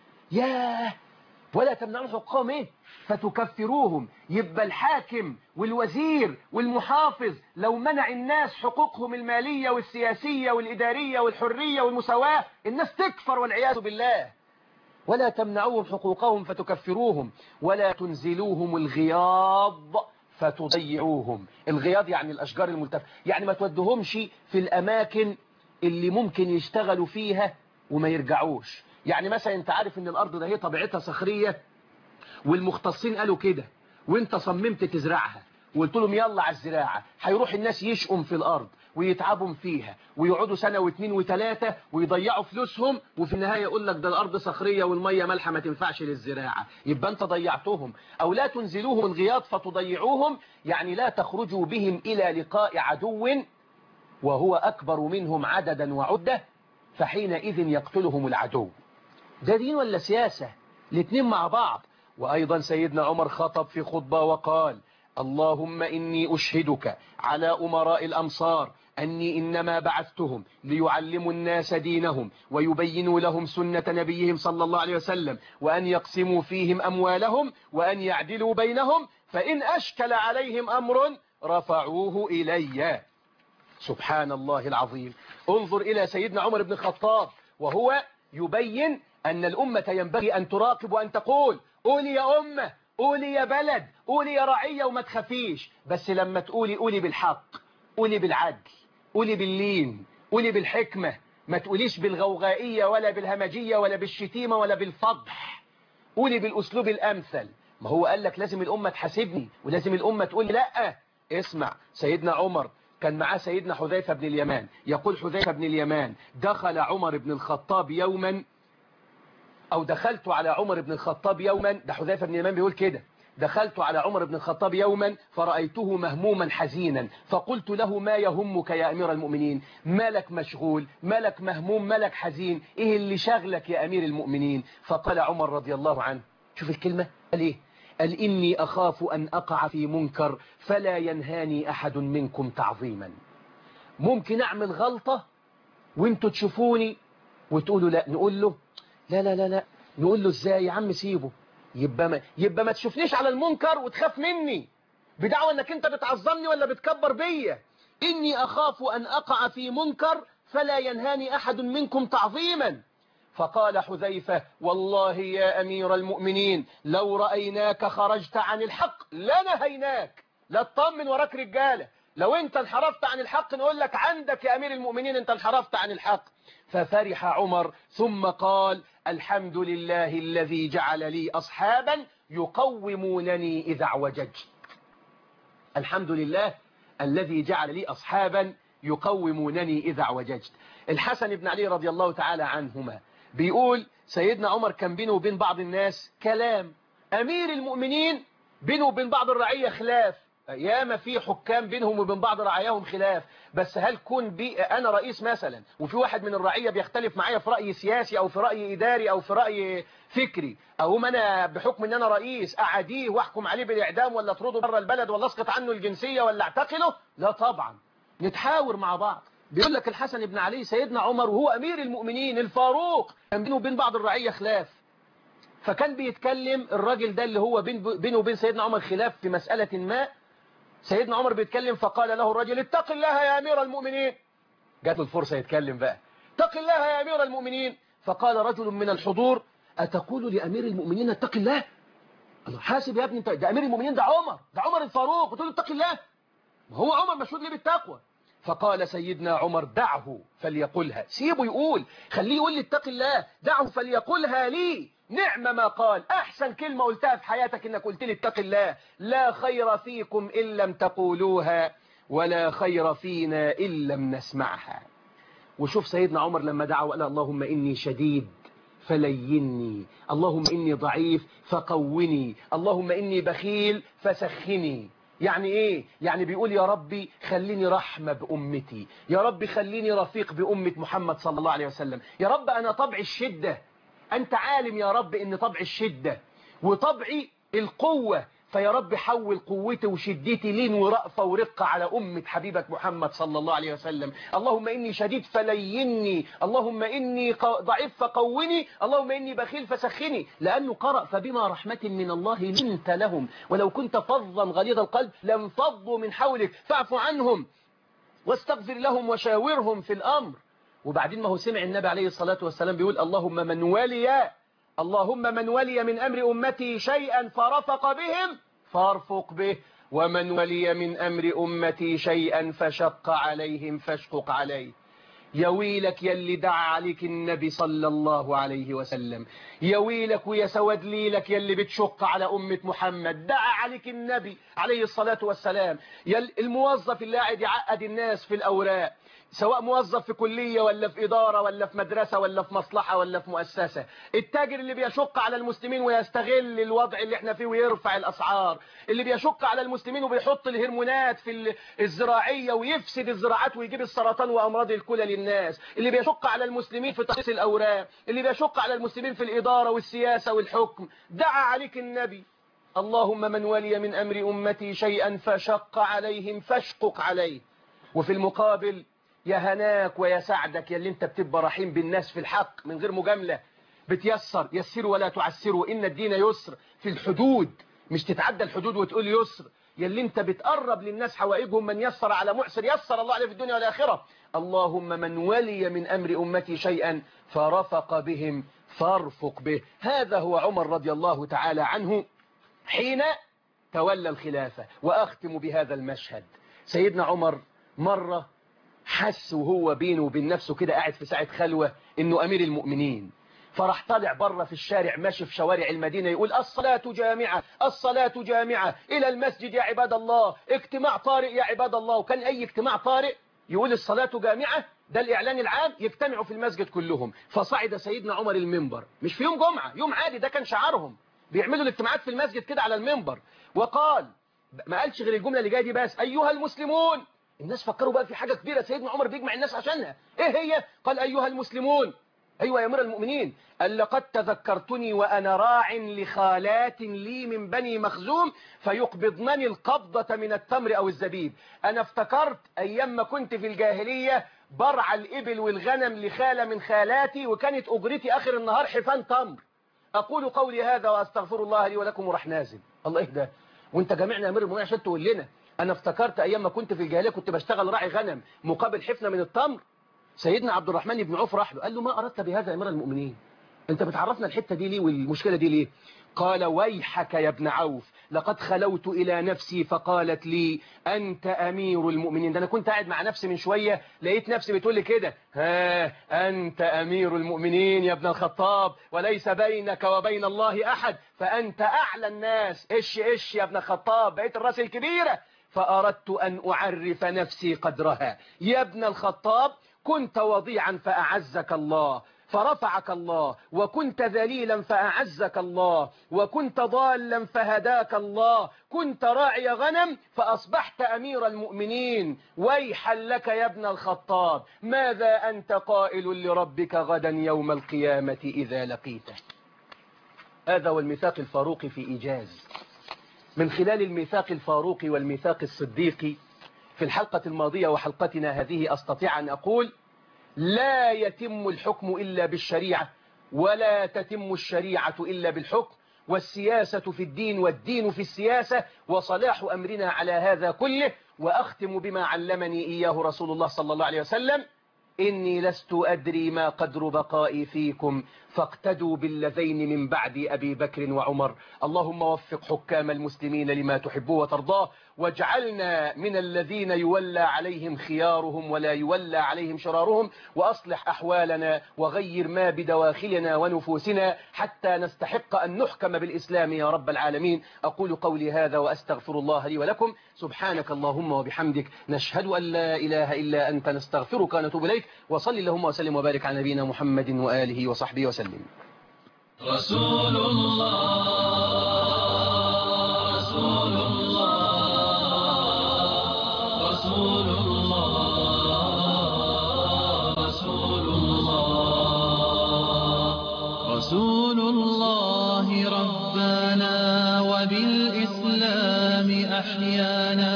يا ولا تمنعون حقوقهم ايه فتكفروهم يبقى الحاكم والوزير والمحافظ لو منع الناس حقوقهم المالية والسياسية والإدارية والحرية والمساواة الناس تكفر والعياذ بالله ولا تمنعوهم حقوقهم فتكفروهم ولا تنزلوهم الغياض فتضيعوهم الغياض يعني الأشجار الملتفة يعني ما تودهمش في الأماكن اللي ممكن يشتغلوا فيها وما يرجعوش يعني مثلا انت عارف ان الارض ده هي طبيعتها صخرية والمختصين قالوا كده وانت صممت تزرعها وقلت لهم يلا على الزراعة هيروح الناس يشقم في الارض ويتعبوا فيها ويقعدوا سنة واثنين وثلاثة ويضيعوا فلوسهم وفي النهاية يقول لك ده الارض صخرية والمية مالحة ما تنفعش للزراعة يبقى انت ضيعتهم او لا تنزلوهم الغياض فتضيعوهم يعني لا تخرجوا بهم الى لقاء عدو وهو اكبر منهم عددا وعدة فحينئذ يقتلهم العدو ده دين ولا سياسة الاثنين مع بعض وأيضا سيدنا عمر خطب في خطبة وقال اللهم إني أشهدك على أمراء الأمصار أني إنما بعثتهم ليعلموا الناس دينهم ويبينوا لهم سنة نبيهم صلى الله عليه وسلم وأن يقسموا فيهم أموالهم وأن يعدلوا بينهم فإن أشكل عليهم أمر رفعوه إلي سبحان الله العظيم انظر إلى سيدنا عمر بن الخطاب وهو يبين أن الأمة ينبغي أن تراقب وأن تقول قولي يا أمة قولي يا بلد قولي يا رعية وما تخافيش بس لما تقولي قولي بالحق قولي بالعدل قولي باللين قولي بالحكمة ما تقوليش بالغوغائية ولا بالهمجية ولا بالشتيمة ولا بالفضح قولي بالأسلوب الأمثل ما هو قال لك لازم الأمة تحاسبني ولازم الأمة تقول لا اسمع سيدنا عمر كان معاه سيدنا حذيفة بن اليمان يقول حذيفة بن اليمان دخل عمر بن الخطاب يوما أو دخلت على عمر بن الخطاب يوما ده حذيفة بن اليمان بيقول كده دخلت على عمر بن الخطاب يوما فرأيته مهموما حزينا فقلت له ما يهمك يا أمير المؤمنين مالك مشغول مالك مهموم مالك حزين إيه اللي شغلك يا أمير المؤمنين فقال عمر رضي الله عنه شوف الكلمة قال إيه قال إني أخاف أن أقع في منكر فلا ينهاني أحد منكم تعظيما ممكن أعمل غلطة وانتوا تشوفوني وتقولوا لا نقول له لا لا لا لا نقول له ازاي يا عم سيبه يبقى ما, يبقى ما تشوفنيش على المنكر وتخاف مني بدعوى انك انت بتعظمني ولا بتكبر بيا اني اخاف ان اقع في منكر فلا ينهاني احد منكم تعظيما فقال حذيفة والله يا أمير المؤمنين لو رأيناك خرجت عن الحق لنهيناك لا تطمن وراك رجالة لو انت انحرفت عن الحق نقول لك عندك يا أمير المؤمنين انت انحرفت عن الحق ففرح عمر ثم قال الحمد لله الذي جعل لي أصحابا يقومونني إذا اعوججت الحمد لله الذي جعل لي أصحابا يقومونني إذا اعوججت الحسن بن علي رضي الله تعالى عنهما بيقول سيدنا عمر كان بينه وبين بعض الناس كلام أمير المؤمنين بينه وبين بعض الرعية خلاف ياما في حكام بينهم وبين بعض رعاياهم خلاف بس هل كون بي أنا رئيس مثلا وفي واحد من الرعية بيختلف معايا في رأي سياسي أو في رأي إداري أو في رأي فكري أو أنا بحكم أن أنا رئيس أعديه وأحكم عليه بالإعدام ولا أطرده بره البلد ولا أسقط عنه الجنسية ولا أعتقله لا طبعا نتحاور مع بعض بيقول لك الحسن بن علي سيدنا عمر وهو أمير المؤمنين الفاروق كان بينه وبين بعض الرعية خلاف فكان بيتكلم الراجل ده اللي هو بينه وبين سيدنا عمر خلاف في مسألة ما سيدنا عمر بيتكلم فقال له الرجل اتق الله يا أمير المؤمنين جات له الفرصة يتكلم بقى اتق الله يا أمير المؤمنين فقال رجل من الحضور أتقول لأمير المؤمنين اتق الله الله حاسب يا ابني انت ده أمير المؤمنين ده عمر ده عمر الفاروق وتقول اتق الله ما هو عمر مشهود ليه بالتقوى فقال سيدنا عمر دعه فليقلها سيبه يقول خليه يقول لي اتق الله دعه فليقلها لي نعم ما قال أحسن كلمة قلتها في حياتك إنك قلت لي اتق الله لا خير فيكم إن لم تقولوها ولا خير فينا إن لم نسمعها وشوف سيدنا عمر لما دعا وقال اللهم إني شديد فليني اللهم إني ضعيف فقوني اللهم إني بخيل فسخني يعني ايه يعني بيقول يا ربي خليني رحمة بأمتي يا ربي خليني رفيق بأمة محمد صلى الله عليه وسلم يا رب أنا طبع الشدة أنت عالم يا رب إن طبع الشدة وطبعي القوة فيا رب حول قوتي وشدتي لين ورأفة ورقة على أمة حبيبك محمد صلى الله عليه وسلم اللهم إني شديد فليني اللهم إني ضعيف فقوني اللهم إني بخيل فسخني لأنه قرأ فبما رحمة من الله لنت لهم ولو كنت فظا غليظ القلب لانفضوا من حولك فاعف عنهم واستغفر لهم وشاورهم في الأمر وبعدين ما هو سمع النبي عليه الصلاة والسلام بيقول اللهم من ولي اللهم من ولي من أمر أمتي شيئا فرفق بهم فارفق به ومن ولي من أمر أمتي شيئا فشق عليهم فاشقق عليه يا ويلك يلي دعا عليك النبي صلى الله عليه وسلم يا ويلك ويا سواد ليلك يلي بتشق على أمة محمد دعا عليك النبي عليه الصلاة والسلام يا الموظف اللي قاعد يعقد الناس في الأوراق سواء موظف في كلية ولا في إدارة ولا في مدرسة ولا في مصلحة ولا في مؤسسة التاجر اللي بيشق على المسلمين ويستغل الوضع اللي احنا فيه ويرفع الأسعار اللي بيشق على المسلمين وبيحط الهرمونات في الزراعية ويفسد الزراعات ويجيب السرطان وأمراض الكلى للناس اللي بيشق على المسلمين في تخصيص الأوراق اللي بيشق على المسلمين في الإدارة والسياسة والحكم دعا عليك النبي اللهم من ولي من أمر أمتي شيئا فشق عليهم فاشقق عليه وفي المقابل يا هناك ويا سعدك يا اللي انت بتبقى رحيم بالناس في الحق من غير مجاملة بتيسر يسروا ولا تعسروا إن الدين يسر في الحدود مش تتعدى الحدود وتقول يسر يا اللي انت بتقرب للناس حوائجهم من يسر على معسر يسر الله عليه في الدنيا والآخرة اللهم من ولي من أمر أمتي شيئا فرفق بهم فارفق به هذا هو عمر رضي الله تعالى عنه حين تولى الخلافة وأختم بهذا المشهد سيدنا عمر مرة حس وهو بينه وبين نفسه كده قاعد في ساعة خلوة انه امير المؤمنين فراح طالع بره في الشارع ماشي في شوارع المدينة يقول الصلاة جامعة الصلاة جامعة إلى المسجد يا عباد الله اجتماع طارئ يا عباد الله وكان أي اجتماع طارئ يقول الصلاة جامعة ده الإعلان العام يجتمعوا في المسجد كلهم فصعد سيدنا عمر المنبر مش في يوم جمعة يوم عادي ده كان شعارهم بيعملوا الاجتماعات في المسجد كده على المنبر وقال ما قالش غير الجملة اللي جايه دي بس أيها المسلمون الناس فكروا بقى في حاجة كبيرة سيدنا عمر بيجمع الناس عشانها ايه هي قال أيها المسلمون أيوة يا أمير المؤمنين قال لقد تذكرتني وأنا راع لخالات لي من بني مخزوم فيقبضنني القبضة من التمر أو الزبيب أنا افتكرت أيام ما كنت في الجاهلية برع الإبل والغنم لخالة من خالاتي وكانت أجرتي آخر النهار حفان تمر أقول قولي هذا وأستغفر الله لي ولكم وراح نازل الله إيه ده وانت جميعنا يا أمير المؤمنين عشان تقول لنا أنا افتكرت أيام ما كنت في الجاهلية كنت بشتغل راعي غنم مقابل حفنة من التمر سيدنا عبد الرحمن بن عوف راح له قال له ما أردت بهذا يا أمير المؤمنين أنت بتعرفنا الحتة دي ليه والمشكلة دي ليه قال ويحك يا ابن عوف لقد خلوت إلى نفسي فقالت لي أنت أمير المؤمنين ده أنا كنت قاعد مع نفسي من شوية لقيت نفسي بتقول لي كده ها أنت أمير المؤمنين يا ابن الخطاب وليس بينك وبين الله أحد فأنت أعلى الناس إش إش يا ابن الخطاب بقيت الراس الكبيرة فأردت أن أعرف نفسي قدرها يا ابن الخطاب كنت وضيعا فأعزك الله فرفعك الله وكنت ذليلا فأعزك الله وكنت ضالا فهداك الله كنت راعي غنم فأصبحت أمير المؤمنين ويحا لك يا ابن الخطاب ماذا أنت قائل لربك غدا يوم القيامة إذا لقيته هذا هو الميثاق الفاروق في إيجاز من خلال الميثاق الفاروق والميثاق الصديقي في الحلقة الماضية وحلقتنا هذه أستطيع أن أقول لا يتم الحكم إلا بالشريعة ولا تتم الشريعة إلا بالحكم والسياسة في الدين والدين في السياسة وصلاح أمرنا على هذا كله وأختم بما علمني إياه رسول الله صلى الله عليه وسلم إني لست أدري ما قدر بقائي فيكم فاقتدوا بالذين من بعد أبي بكر وعمر اللهم وفق حكام المسلمين لما تحبه وترضاه واجعلنا من الذين يولى عليهم خيارهم ولا يولى عليهم شرارهم وأصلح أحوالنا وغير ما بدواخلنا ونفوسنا حتى نستحق أن نحكم بالإسلام يا رب العالمين أقول قولي هذا وأستغفر الله لي ولكم سبحانك اللهم وبحمدك نشهد أن لا إله إلا أنت نستغفرك ونتوب إليك وصل اللهم وسلم وبارك على نبينا محمد وآله وصحبه وسلم رسول الله رسول الله رسول الله رسول الله رسول الله ربنا وبالإسلام أحيانا